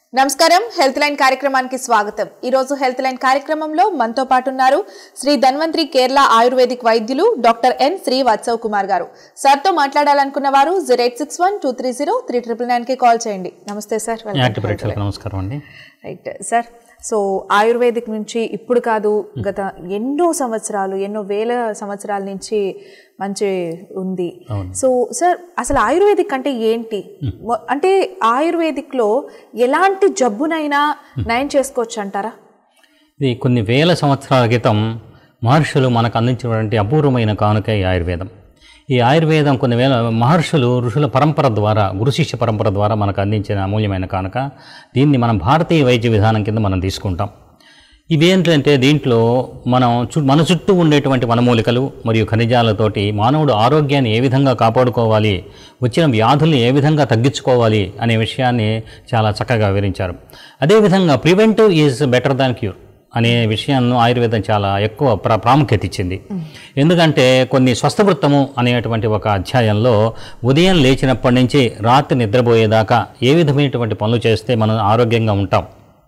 నమస్కారం health line కార్యక్రమానికి స్వాగతం ఈ రోజు హెల్త్ లైన్ కార్యక్రమంలో మనతో పాటు ఉన్నారు శ్రీ ధన్వంత్రి కేరళ ఆయుర్వేదిక్ వైద్యులు doctor N Srivatsav Kumar గారు సార్తో మాట్లాడాలనుకున్న వారు zero eight six one two three zero three triple nine కి కాల్ చేయండి నమస్తే సార్ వెల్కమ్ యాక్టివ్ ప్రేక్షకులకు నమస్కారం అండి రైట్ సార్ సో ఆయుర్వేదిక్ నుంచి ఇప్పుడు కాదు గత ఎన్నో సంవత్సరాలు ఎన్నో వేల సంవత్సరాల నుంచి మంచి ఉంది సో సార్ అసలు ఆయుర్వేదిక్ అంటే ఏంటి మొ- అంటే ఆయుర్వేదిక్లో ఎలాంటి జబ్బునైనా నయం చేసుకోవచ్చు అంటారా ఇది కొన్ని వేల సంవత్సరాల క్రితం మహర్షులు మనకు అందించినటువంటి అపూర్వమైన కానుక ఈ ఆయుర్వేదం ఈ ఆయుర్వేదం కొన్ని వేల మహర్షులు ఋషుల పరంపర ద్వారా గురు శిష్య పరంపర ద్వారా మనకు అందించిన అమూల్యమైన కానుక దీన్ని మనం భారతీయ వైద్య విధానం కింద మనం తీసుకుంటాం ఇవేంటంటే దీంట్లో మనం చు మన చుట్టూ ఉండేటువంటి వనమూలికలు మరియు ఖనిజాలతోటి మానవుడు ఆరోగ్యాన్ని ఏ విధంగా కాపాడుకోవాలి వచ్చిన వ్యాధుల్ని ఏ విధంగా తగ్గించుకోవాలి అనే విషయాన్ని చాలా చక్కగా వివరించారు అదేవిధంగా preventive is better than cure అనే విషయాన్ని ఆయుర్వేదం చాలా ఎక్కువ ప్ర ప్రాముఖ్యత ఇచ్చింది ఎందుకంటే కొన్ని స్వస్థవృత్తము అనేటువంటి ఒక అధ్యాయంలో ఉదయం లేచినప్పటి నుంచి రాత్రి నిద్రపోయేదాకా ఏ విధమైనటువంటి పనులు చేస్తే మనం ఆరోగ్యంగా ఉంటాం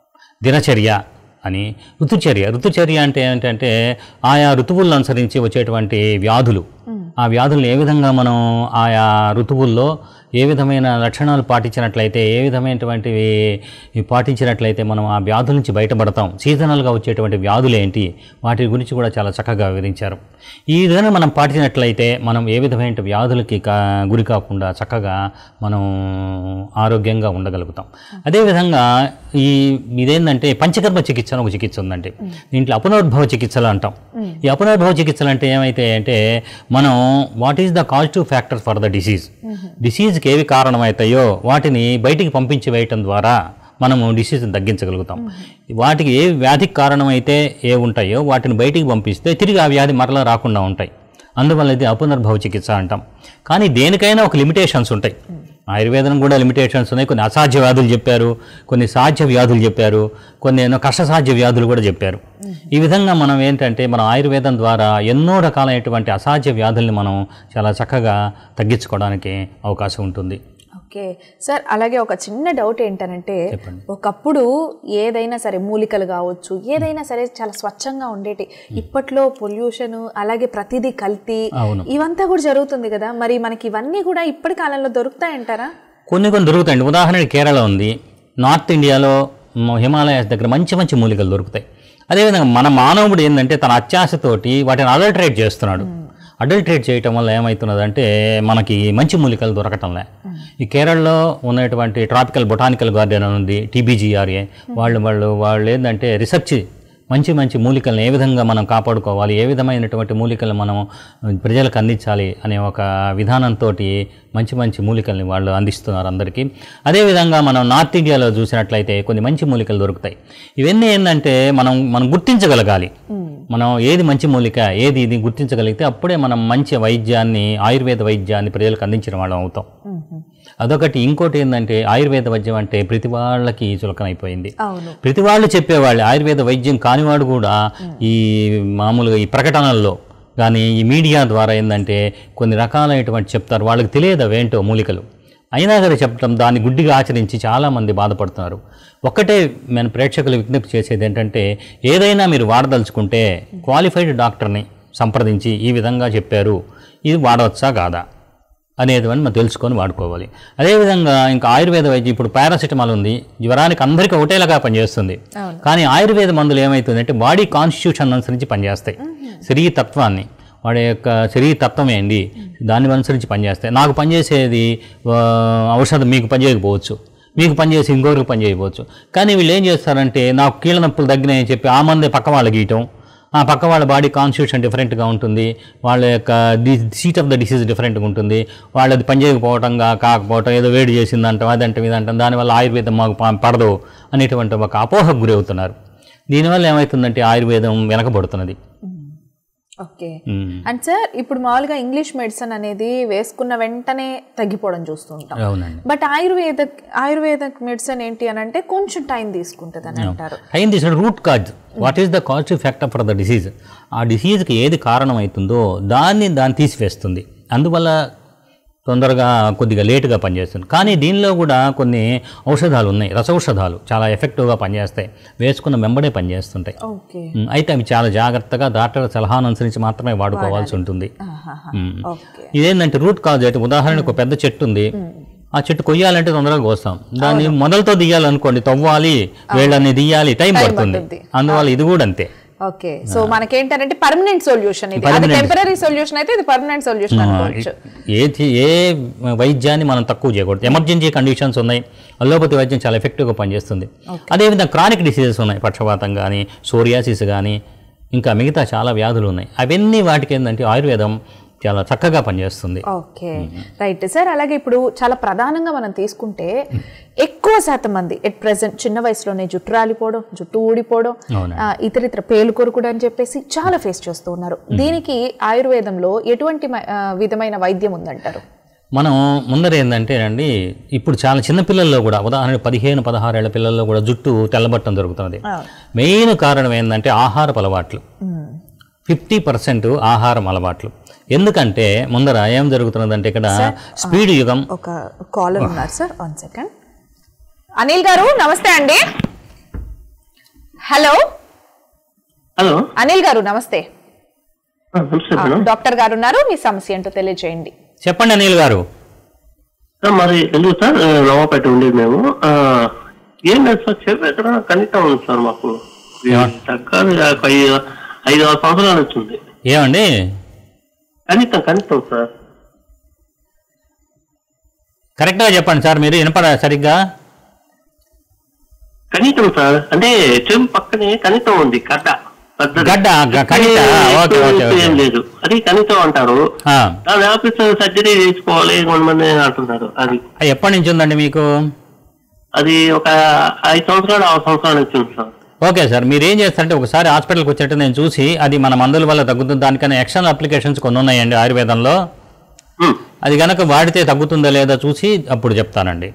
దినచర్య అని ఋతుచర్య ఋతుచర్య అంటే ఏంటంటే ఆయా ఋతువులను అనుసరించి వచ్చేటువంటి వ్యాధులు ఆ వ్యాధులను ఏ విధంగా మనం ఆయా ఋతువుల్లో ఏ విధమైన లక్షణాలు పాటించినట్లయితే ఏ విధమైనటువంటివి పాటించినట్లయితే మనం ఆ వ్యాధుల నుంచి బయటపడతాం సీజనల్గా వచ్చేటువంటి వ్యాధులు ఏంటి వాటి గురించి కూడా చాలా చక్కగా వివరించారు ఈ విధంగా మనం పాటించినట్లయితే మనం ఏ విధమైన వ్యాధులకి కా గురి కాకుండా చక్కగా మనం ఆరోగ్యంగా ఉండగలుగుతాం అదేవిధంగా ఈ ఇదేంటంటే పంచకర్మ చికిత్స అని ఒక చికిత్స ఉందండి దీంట్లో అపునర్భవ చికిత్సలు అంటాం ఈ అపునర్భవ చికిత్సలు అంటే ఏమైతే అంటే మనం what is the causative factor for the disease డిసీజ్కి ఏవి కారణమవుతాయో వాటిని బయటికి పంపించి వేయటం ద్వారా మనము డిసీజ్ని తగ్గించగలుగుతాం వాటికి ఏ వ్యాధికి కారణమైతే ఏ ఉంటాయో వాటిని బయటికి పంపిస్తే తిరిగి ఆ వ్యాధి మరలా రాకుండా ఉంటాయి అందువల్ల ఇది అపునర్భవ చికిత్స అంటాం కానీ దేనికైనా ఒక లిమిటేషన్స్ ఉంటాయి ఆయుర్వేదం కూడా లిమిటేషన్స్ ఉన్నాయి కొన్ని అసాధ్య వ్యాధులు చెప్పారు కొన్ని సాధ్య వ్యాధులు చెప్పారు కొన్ని ఎన్నో కష్టసాధ్య వ్యాధులు కూడా చెప్పారు ఈ విధంగా మనం ఏంటంటే మన ఆయుర్వేదం ద్వారా ఎన్నో రకాలైనటువంటి అసాధ్య వ్యాధుల్ని మనం చాలా చక్కగా తగ్గించుకోవడానికి అవకాశం ఉంటుంది ఓకే సార్ అలాగే ఒక చిన్న డౌట్ ఏంటనంటే ఒకప్పుడు ఏదైనా సరే మూలికలు కావచ్చు ఏదైనా సరే చాలా స్వచ్ఛంగా ఉండేటి ఇప్పట్లో పొల్యూషన్ అలాగే ప్రతిదీ కల్తీ అవును. ఇవంతా కూడా జరుగుతుంది కదా మరి మనకి ఇవన్నీ కూడా ఇప్పటి కాలంలో దొరుకుతాయంటారా కొన్ని కొన్ని దొరుకుతాయండి ఉదాహరణకి కేరళ ఉంది నార్త్ ఇండియాలో మ- హిమాలయాస్ దగ్గర మంచి మంచి మూలికలు దొరుకుతాయి అదేవిధంగా మన మానవుడు ఏంటంటే తన అత్యాశతోటి వాటిని అడల్టరేట్ చేస్తున్నాడు అడల్టరేట్ చేయటం వల్ల ఏమవుతున్నదంటే మనకి మంచి మూలికలు దొరకటంలే ఈ కేరళలో ఉన్నటువంటి ట్రాపికల్ బొటానికల్ గార్డెన్ అని ఉంది టీబీజీఆర్ఏ వాళ్ళు వాళ్ళు వాళ్ళు ఏంటంటే రీసెర్చ్ మంచి మంచి మూలికలను ఏ విధంగా మనం కాపాడుకోవాలి ఏ విధమైనటువంటి మూలికలు మనం ప్రజలకు అందించాలి అనే ఒక విధానంతో మంచి మంచి మూలికల్ని వాళ్ళు అందిస్తున్నారు అందరికీ అదేవిధంగా మనం నార్త్ ఇండియాలో చూసినట్లయితే కొన్ని మంచి మూలికలు దొరుకుతాయి ఇవన్నీ ఏంటంటే మనం మనం గుర్తించగలగాలి మనం ఏది మంచి మూలిక ఏది ఇది గుర్తించగలిగితే అప్పుడే మనం మంచి వైద్యాన్ని ఆయుర్వేద వైద్యాన్ని ప్రజలకు అందించిన వాళ్ళం అవుతాం అదొకటి ఇంకోటి ఏంటంటే ఆయుర్వేద వైద్యం అంటే ప్రతి వాళ్ళకి చులకనైపోయింది అవును ప్రతి వాళ్ళు చెప్పేవాళ్ళు ఆయుర్వేద వైద్యం కానివాడు కూడా ఈ మామూలుగా ఈ ప్రకటనల్లో కానీ ఈ మీడియా ద్వారా ఏంటంటే కొన్ని రకాలైనటువంటి చెప్తారు వాళ్ళకి తెలియదు అవేంటో మూలికలు అయినా సరే చెప్పడం దాన్ని గుడ్డిగా ఆచరించి చాలామంది బాధపడుతున్నారు ఒక్కటే నేను ప్రేక్షకులు విజ్ఞప్తి చేసేది ఏంటంటే ఏదైనా మీరు వాడదలుచుకుంటే క్వాలిఫైడ్ డాక్టర్ని సంప్రదించి ఈ విధంగా చెప్పారు ఇది వాడవచ్చా కాదా అనేది అని మనం తెలుసుకొని వాడుకోవాలి అదేవిధంగా ఇంకా ఆయుర్వేద వైద్యం ఇప్పుడు పారాసిటమాల్ ఉంది జ్వరానికి అందరికీ ఒకటేలాగా పనిచేస్తుంది కానీ ఆయుర్వేద మందులు ఏమవుతుందంటే బాడీ కాన్స్టిట్యూషన్ అనుసరించి పనిచేస్తాయి శరీర తత్వాన్ని వాడి యొక్క శరీర తత్వం ఏంటి దాన్ని అనుసరించి పనిచేస్తాయి నాకు పనిచేసేది ఆ, ఔషధం మీకు పనిచేయకపోవచ్చు మీకు పనిచేసి ఇంకొకరికి పని చేయకపోవచ్చు కానీ వీళ్ళు ఏం చేస్తారంటే నాకు కీళ్ళ నొప్పులు తగ్గినాయని చెప్పి ఆ మందే పక్క వాళ్ళకి గీయటం ఆ పక్క వాళ్ళ బాడీ కాన్స్టిట్యూషన్ డిఫరెంట్గా ఉంటుంది వాళ్ళ యొక్క the seat of the disease డిఫరెంట్గా ఉంటుంది వాళ్ళది పనిచేయకపోవటంగా కాకపోవటం ఏదో వేడి చేసిందంటాం అదంటాం ఇదంటాం దానివల్ల ఆయుర్వేదం మాకు ప- పడదు అనేటువంటి ఒక అపోహకు గురి అవుతున్నారు దీనివల్ల ఏమవుతుందంటే ఆయుర్వేదం వెనకబడుతున్నది ఓకే ఉమ్. అండ్ సార్ ఇప్పుడు మామూలుగా ఇంగ్లీష్ మెడిసిన్ అనేది వేసుకున్న వెంటనే తగ్గిపోవడం చూస్తుంటాం అవునండి బట్ ఆయుర్వేద ఆయుర్వేదిక్ మెడిసిన్ ఏంటి అని అంటే కొంచెం టైం తీసుకుంటుంది అని అంటారు టైం తీసిన root cause what is the causative factor for the disease ఆ డిసీజ్కి ఏది కారణమవుతుందో దాన్ని దాన్ని తీసివేస్తుంది అందువల్ల తొందరగా కొద్దిగా లేటుగా పనిచేస్తుంది కానీ దీనిలో కూడా కొన్ని ఔషధాలు ఉన్నాయి రసౌషధాలు చాలా ఎఫెక్టివ్గా పనిచేస్తాయి వేసుకున్న వెంబడే పనిచేస్తుంటాయి ఓకే ఉమ్, అయితే అవి చాలా జాగ్రత్తగా డాక్టర్ సలహాను అనుసరించి మాత్రమే వాడుకోవాల్సి ఉంటుంది ఉమ్. ఓకే ఇదేంటంటే రూట్ కాజ్ అయితే ఉదాహరణకు ఒక పెద్ద చెట్టు ఉంది ఆ చెట్టు కొయ్యాలంటే తొందరగా కోస్తాం దాన్ని మొదలతో తీయాలనుకోండి తవ్వాలి వేళ్ళని తీయాలి టైం పడుతుంది పడుతుంది. అందువల్ల ఇది కూడా అంతే ఓకే సో మనకేంటంటే పర్మనెంట్ సొల్యూషన్ ఇది అది టెంపరీ సొల్యూషన్ అయితే ఇది పర్మనెంట్ సొల్యూషన్ అనుకోవచ్చు ఏ ఏ వైద్యాన్ని మనం తక్కువ చేయకూడదు ఎమర్జెన్సీ కండిషన్స్ ఉన్నాయి అల్లోపతి వైద్యం చాలా ఎఫెక్టివ్గా పనిచేస్తుంది అదేవిధంగా క్రానిక్ డిసీజెస్ ఉన్నాయి పక్షవాతం కానీ సోరియాసిస్ కానీ ఇంకా మిగతా చాలా వ్యాధులు ఉన్నాయి అవన్నీ వాటికి ఏంటంటే ఆయుర్వేదం చాలా చక్కగా పనిచేస్తుంది ఓకే రైట్ సార్ అలాగే ఇప్పుడు చాలా ప్రధానంగా మనం తీసుకుంటే ఎక్కువ శాతం మంది ఎట్ ప్రెసెంట్ చిన్న వయసులోనే జుట్టు రాలిపోవడం జుట్టు ఊడిపోవడం అవును. ఆ, ఇతర ఇతర పేలు కొరుకుడు అని చెప్పేసి చాలా ఫేస్ చేస్తూ ఉన్నారు దీనికి ఆయుర్వేదంలో ఎటువంటి మ- ఆ, విధమైన వైద్యం ఉందంటారు మనం ముందర ఏంటంటే అండి ఇప్పుడు చాలా చిన్న పిల్లల్లో కూడా ఉదాహరణ పదిహేను పదహారేళ్ల పిల్లల్లో కూడా జుట్టు తెల్లబట్టం జరుగుతున్నది మెయిన్ కారణం ఏంటంటే ఆహారపు అలవాట్లు ఫిఫ్టీ పర్సెంట్ ఆహారం అలవాట్లు ఎందుకంటే ముందర ఏం జరుగుతున్నదంటే ఇక్కడ స్పీడ్ యుగం ఒక కాలర్ ఉన్నారు సార్ వన్ సెకండ్ అనిల్ గారు నమస్తే అండి హలో హలో అనిల్ గారు నమస్తే ఆ, నమస్తే ఆ, మేడం డాక్టర్ గారు ఉన్నారు మీ సమస్య ఏంటో తెలియజేయండి చెప్పండి అనిల్ గారు సార్ మరి ఎందుకు సార్ ఆ, నవాపేట ఉండేది మేము ఆ, ఏం లేదు సార్ చెప్పు ఎక్కడ కనీసం ఉంది సార్ మాకు తగ్గాలి ఒక ఐదు ఐదు ఆరు సంవత్సరాలు వచ్చింది ఏమండి కనీసం కనీసం సార్ కరెక్ట్గా చెప్పండి సార్ మీరు వినపడ సరిగ్గా కనీసం సార్ అంటే చెంపు పక్కనే కనీసం ఉంది గడ్డ పెద్దది. గడ్డ, గ- కణిత, ఓకే, ఓకే, ఓకే. ఏం లేదు అది కనీసం అంటారు ఆ, దాని ఆఫీస్ సర్జరీ చేసుకోవాలి కొంతమంది అంటున్నారు అది అది ఎప్పటి నుంచి ఉందండి మీకు అది ఒక ఐదు సంవత్సరాలు ఆరు సంవత్సరాలు వచ్చింది సార్ ఓకే సార్ మీరు ఏం చేస్తారంటే ఒకసారి హాస్పిటల్కి వచ్చినట్టు నేను చూసి అది మన మందుల వల్ల తగ్గుతుంది దానికన్నా ఎక్స్టర్నల్ అప్లికేషన్స్ కొన్ని ఉన్నాయండి ఆయుర్వేదంలో ఉమ్, అది కనుక వాడితే తగ్గుతుందా లేదా చూసి అప్పుడు చెప్తానండి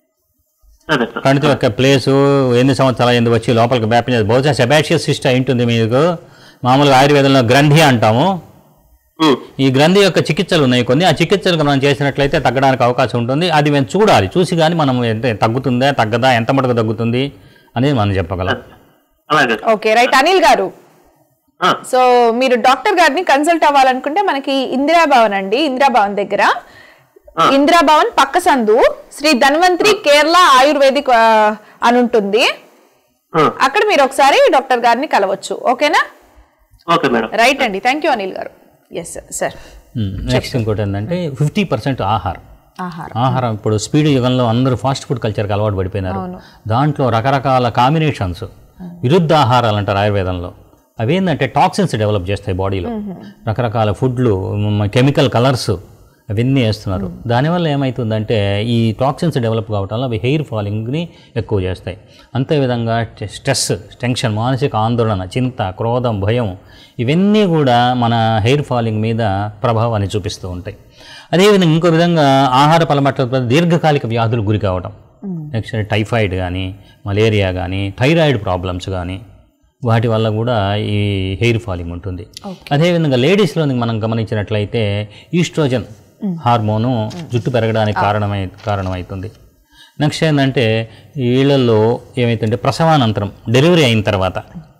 సరే సార్ కణిత యొక్క ప్లేసు ఎన్ని సంవత్సరాలు ఎందుకు వచ్చి లోపలికి వ్యాపించేది బహుశా సెబాషియస్ సిస్ట్ అయి ఉంటుంది మీకు మామూలుగా ఆయుర్వేదంలో గ్రంథి అంటాము ఉమ్, ఈ గ్రంథి యొక్క చికిత్సలు ఉన్నాయి కొన్ని ఆ చికిత్సలు మనం చేసినట్లయితే తగ్గడానికి అవకాశం ఉంటుంది అది మేము చూడాలి చూసి కానీ మనం ఎంత తగ్గుతుందా తగ్గదా ఎంత మటుకు తగ్గుతుంది అనేది మనం చెప్పగలం అలాగే సార్. ఓకే రైట్ అనిల్ గారు ఆ, సో మీరు డాక్టర్ గారిని కన్సల్ట్ అవ్వాలనుకుంటే మనకి ఇందిరా భవన్ అండి ఇందిరా భవన్ దగ్గర ఇందిరా భవన్ పక్క సందు శ్రీ ధన్వంతరి కేరళ ఆయుర్వేదిక్ ఆ, అని ఉంటుంది ఆ, అక్కడ మీరు ఒకసారి డాక్టర్ గారిని కలవచ్చు ఓకేనా ఓకే మేడం రైట్ అండి థ్యాంక్ యూ అనిల్ గారు ఎస్ సార్ నెక్స్ట్ ఇంకోటి ఏంటంటే ఫిఫ్టీ పర్సెంట్ ఆహారం ఆహారం ఆహారం ఇప్పుడు స్పీడ్ యుగంలో అందరూ ఫాస్ట్ ఫుడ్ కల్చర్కి అలవాటు పడిపోయినారు దాంట్లో రకరకాల కాంబినేషన్స్ విరుద్ధ ఆహారాలు అంటారు ఆయుర్వేదంలో అవేంటంటే టాక్సిన్స్ డెవలప్ చేస్తాయి బాడీలో రకరకాల ఫుడ్లు కెమికల్ కలర్స్ అవన్నీ వేస్తున్నారు దానివల్ల ఏమవుతుందంటే ఈ టాక్సిన్స్ డెవలప్ కావటం వల్ల అవి హెయిర్ ఫాలింగ్ని ఎక్కువ చేస్తాయి అంతేవిధంగా స్ట్రెస్ టెన్షన్ మానసిక ఆందోళన చింత క్రోధం భయం ఇవన్నీ కూడా మన హెయిర్ ఫాలింగ్ మీద ప్రభావాన్ని చూపిస్తూ ఉంటాయి అదేవిధంగా ఇంకో విధంగా ఆహార పలమట్ల దీర్ఘకాలిక వ్యాధులు గురి కావడం నెక్స్ట్ టైఫాయిడ్ కానీ మలేరియా కానీ థైరాయిడ్ ప్రాబ్లమ్స్ కానీ వాటి వల్ల కూడా ఈ హెయిర్ ఫాలింగ్ ఉంటుంది అదేవిధంగా లేడీస్లో మనం గమనించినట్లయితే ఈస్ట్రోజన్ హార్మోను జుట్టు పెరగడానికి కారణమై కారణమవుతుంది నెక్స్ట్ ఏంటంటే వీళ్ళల్లో ఏమైతుందంటే ప్రసవానంతరం డెలివరీ అయిన తర్వాత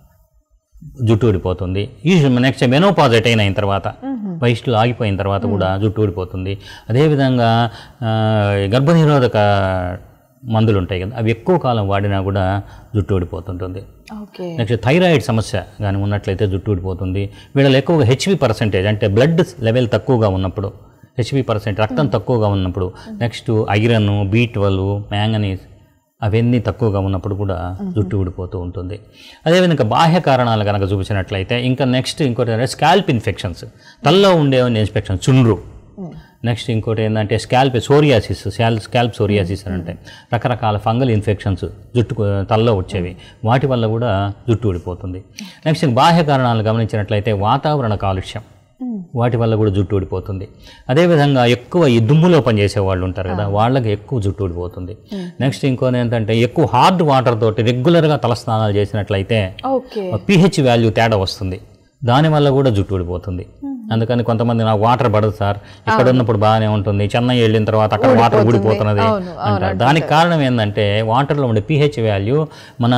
జుట్టు ఊడిపోతుంది ఈ నెక్స్ట్ మెనోపాజ్ అటైన్ అయిన తర్వాత వయసులో ఆగిపోయిన తర్వాత కూడా జుట్టు ఊడిపోతుంది అదేవిధంగా ఆ, గర్భనిరోధక మందులు ఉంటాయి కదా అవి ఎక్కువ కాలం వాడినా కూడా జుట్టు ఊడిపోతుంటుంది ఓకే నెక్స్ట్ థైరాయిడ్ సమస్య కానీ ఉన్నట్లయితే జుట్టు ఊడిపోతుంది వీళ్ళలో ఎక్కువగా హెచ్పి పర్సెంటేజ్ అంటే బ్లడ్ లెవెల్ తక్కువగా ఉన్నప్పుడు హెచ్పి పర్సెంట్ రక్తం తక్కువగా ఉన్నప్పుడు next iron B twelve manganese అవన్నీ తక్కువగా ఉన్నప్పుడు కూడా జుట్టు ఊడిపోతూ ఉంటుంది అదేవిధంగా బాహ్య కారణాలు కనుక చూపించినట్లయితే ఇంకా నెక్స్ట్ ఇంకోటి స్కాల్ప్ ఇన్ఫెక్షన్స్ తల్లో ఉండే ఇన్ఫెక్షన్ చుండ్రు నెక్స్ట్ ఇంకోటి ఏంటంటే scalp psoriasis scalp scalp psoriasis అని అంటే రకరకాల ఫంగల్ ఇన్ఫెక్షన్స్ జుట్టు తలలో వచ్చేవి వాటి వల్ల కూడా జుట్టు ఊడిపోతుంది నెక్స్ట్ బాహ్య కారణాలు గమనించినట్లయితే వాతావరణ కాలుష్యం వాటి వల్ల కూడా జుట్టు ఊడిపోతుంది అదేవిధంగా ఎక్కువ ఈ దుమ్ములో పనిచేసే వాళ్ళు ఉంటారు కదా వాళ్ళకి ఎక్కువ జుట్టు ఊడిపోతుంది నెక్స్ట్ ఇంకోటి ఏంటంటే ఎక్కువ హార్డ్ వాటర్ తోటి రెగ్యులర్గా తలస్నానాలు చేసినట్లయితే ఓకే పిహెచ్ వాల్యూ తేడా వస్తుంది దానివల్ల కూడా జుట్టు ఊడిపోతుంది అందుకని కొంతమంది నాకు వాటర్ పడదు సార్ ఇక్కడ ఉన్నప్పుడు బాగానే ఉంటుంది చెన్నై వెళ్ళిన తర్వాత అక్కడ వాటర్ ఊడిపోతున్నది అవును, అంటారు దానికి కారణం ఏంటంటే వాటర్లో ఉండే పిహెచ్ వాల్యూ మన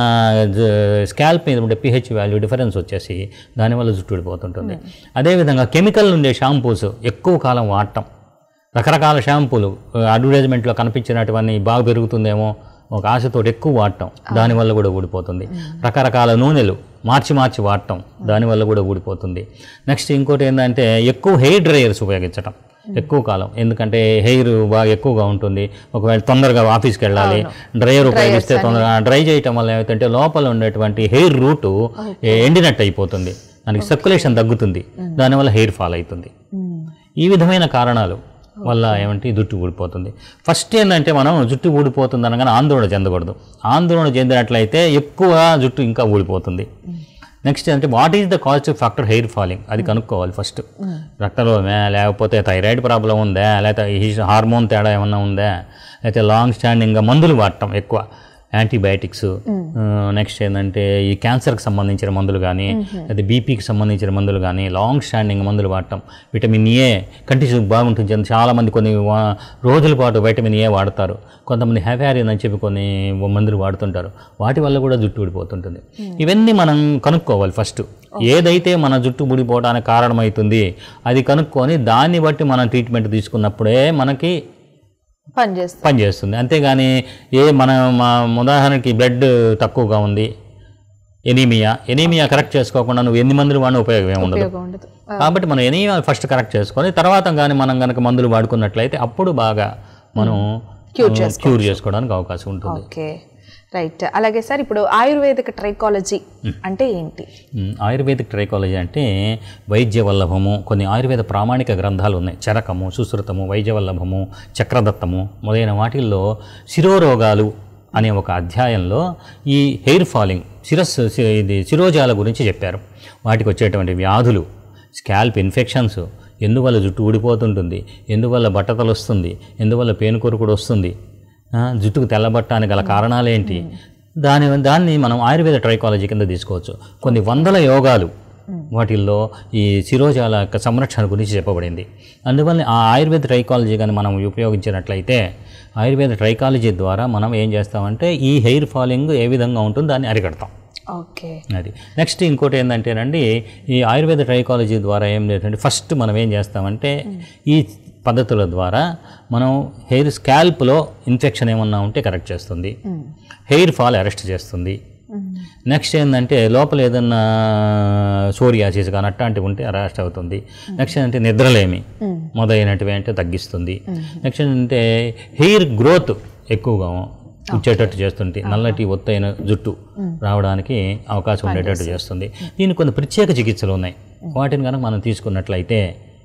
స్కాల్ప్ మీద ఉండే పిహెచ్ వాల్యూ డిఫరెన్స్ వచ్చేసి దానివల్ల జుట్టు ఊడిపోతుంటుంది అదేవిధంగా కెమికల్ ఉండే షాంపూస్ ఎక్కువ కాలం వాడటం రకరకాల షాంపూలు అడ్వర్టైజ్మెంట్లో కనిపించినటువన్నీ బాగా పెరుగుతుందేమో ఒక ఆశతో ఎక్కువ వాడటం దానివల్ల కూడా ఊడిపోతుంది రకరకాల నూనెలు మార్చి మార్చి వాడటం దానివల్ల కూడా ఊడిపోతుంది నెక్స్ట్ ఇంకోటి ఏంటంటే ఎక్కువ హెయిర్ డ్రైయర్స్ ఉపయోగించటం ఎక్కువ కాలం ఎందుకంటే హెయిర్ బాగా ఎక్కువగా ఉంటుంది ఒకవేళ తొందరగా ఆఫీస్కి వెళ్ళాలి డ్రైయర్ ఉపయోగిస్తే తొందరగా డ్రై చేయటం వల్ల ఏమిటంటే లోపల ఉండేటువంటి హెయిర్ రూటు ఎండినట్టు అయిపోతుంది దానికి సర్క్యులేషన్ తగ్గుతుంది దానివల్ల హెయిర్ ఫాల్ అవుతుంది ఈ విధమైన కారణాలు వల్ల ఏమంటే జుట్టు ఊడిపోతుంది ఫస్ట్ ఏంటంటే మనం జుట్టు ఊడిపోతుంది అనగానే ఆందోళన చెందకూడదు ఆందోళన చెందినట్లయితే ఎక్కువ జుట్టు ఇంకా ఊడిపోతుంది నెక్స్ట్ అంటే what is the causative factor hair falling అది కనుక్కోవాలి ఫస్ట్ రక్తలోమే లేకపోతే థైరాయిడ్ ప్రాబ్లం ఉందా లేకపోతే హార్మోన్ తేడా ఏమన్నా ఉందా లేకపోతే లాంగ్ స్టాండింగ్గా మందులు వాడటం ఎక్కువ యాంటీబయాటిక్స్ నెక్స్ట్ ఏంటంటే ఈ క్యాన్సర్కి సంబంధించిన మందులు కానీ లేదా బీపీకి సంబంధించిన మందులు కానీ లాంగ్ స్టాండింగ్ మందులు వాడటం విటమిన్ ఏ కంటి చూపు బాగుంటుంది అని చాలామంది కొన్ని వా- రోజుల పాటు విటమిన్ ఏ వాడతారు కొంతమంది హెవారియన్ అని చెప్పి కొన్ని మందులు వాడుతుంటారు వాటి వల్ల కూడా జుట్టు ఊడిపోతుంటుంది ఇవన్నీ మనం కనుక్కోవాలి ఫస్ట్ ఏదైతే మన జుట్టు ఊడిపోవడానికి కారణమవుతుంది అది కనుక్కొని దాన్ని బట్టి మనం ట్రీట్మెంట్ తీసుకున్నప్పుడే మనకి పనిచేస్తుంది పనిచేస్తుంది అంతేగాని ఏ మన మా ఉదాహరణకి బ్లడ్ తక్కువగా ఉంది ఎనీమియా ఎనీమియా కరెక్ట్ చేసుకోకుండా నువ్వు ఎన్ని మందులు వాడిన ఉపయోగం ఏమి ఉండదు ఉపయోగం ఉండదు కాబట్టి మనం ఎనీమియా ఫస్ట్ కరెక్ట్ చేసుకొని తర్వాత కానీ మనం కనుక మందులు వాడుకున్నట్లయితే అప్పుడు బాగా మనం క్యూర్ చేసుకోవడానికి అవకాశం ఉంటుంది ఓకే రైట్ అలాగే సార్ ఇప్పుడు ఆయుర్వేదిక ట్రైకాలజీ అంటే ఏంటి మ్, ఆయుర్వేదిక్ ట్రైకాలజీ అంటే వైద్య వల్లభము కొన్ని ఆయుర్వేద ప్రామాణిక గ్రంథాలు ఉన్నాయి చరకము సుశ్రుతము వైద్య వల్లభము చక్రదత్తము మొదలైన వాటిల్లో శిరోరోగాలు అనే ఒక అధ్యాయంలో ఈ హెయిర్ ఫాలింగ్ శిరస్సు శి- ఇది శిరోజాల గురించి చెప్పారు వాటికి వచ్చేటువంటి వ్యాధులు స్కాల్ప్ ఇన్ఫెక్షన్స్ ఎందువల్ల జుట్టు ఊడిపోతుంటుంది ఎందువల్ల బట్టతలు వస్తుంది ఎందువల్ల పేనుకొరుకుడు వస్తుంది ఆ, జుట్టుకు తెల్లబట్టడానికి గల కారణాలేంటి దాని దాన్ని మనం ఆయుర్వేద ట్రైకాలజీ కింద తీసుకోవచ్చు కొన్ని వందల యోగాలు వాటిల్లో ఈ శిరోజాల యొక్క సంరక్షణ గురించి చెప్పబడింది అందువల్ల ఆ ఆయుర్వేద ట్రైకాలజీ కానీ మనం ఉపయోగించినట్లయితే ఆయుర్వేద ట్రైకాలజీ ద్వారా మనం ఏం చేస్తామంటే ఈ హెయిర్ ఫాలింగ్ ఏ విధంగా ఉంటుందో దాన్ని అరికడతాం ఓకే అది నెక్స్ట్ ఇంకోటి ఏంటంటేనండి ఈ ఆయుర్వేద ట్రైకాలజీ ద్వారా ఏం లేదంటే ఫస్ట్ మనం ఏం చేస్తామంటే ఈ పద్ధతుల ద్వారా మనం హెయిర్ స్కాల్ప్లో ఇన్ఫెక్షన్ ఏమన్నా ఉంటే కరెక్ట్ చేస్తుంది హెయిర్ ఫాల్ అరెస్ట్ చేస్తుంది నెక్స్ట్ ఏంటంటే లోపల ఏదన్నా సోరియాసిస్ కానీ అట్లాంటివి ఉంటే అరెస్ట్ అవుతుంది నెక్స్ట్ ఏంటంటే నిద్రలేమి మొదలైనటివి అంటే తగ్గిస్తుంది నెక్స్ట్ ఏంటంటే హెయిర్ గ్రోత్ ఎక్కువగా వచ్చేటట్టు చేస్తుంది నల్లటి ఒత్తైన జుట్టు రావడానికి అవకాశం ఉండేటట్టు చేస్తుంది దీనికి కొన్ని ప్రత్యేక చికిత్సలు ఉన్నాయి వాటిని కనుక మనం తీసుకున్నట్లయితే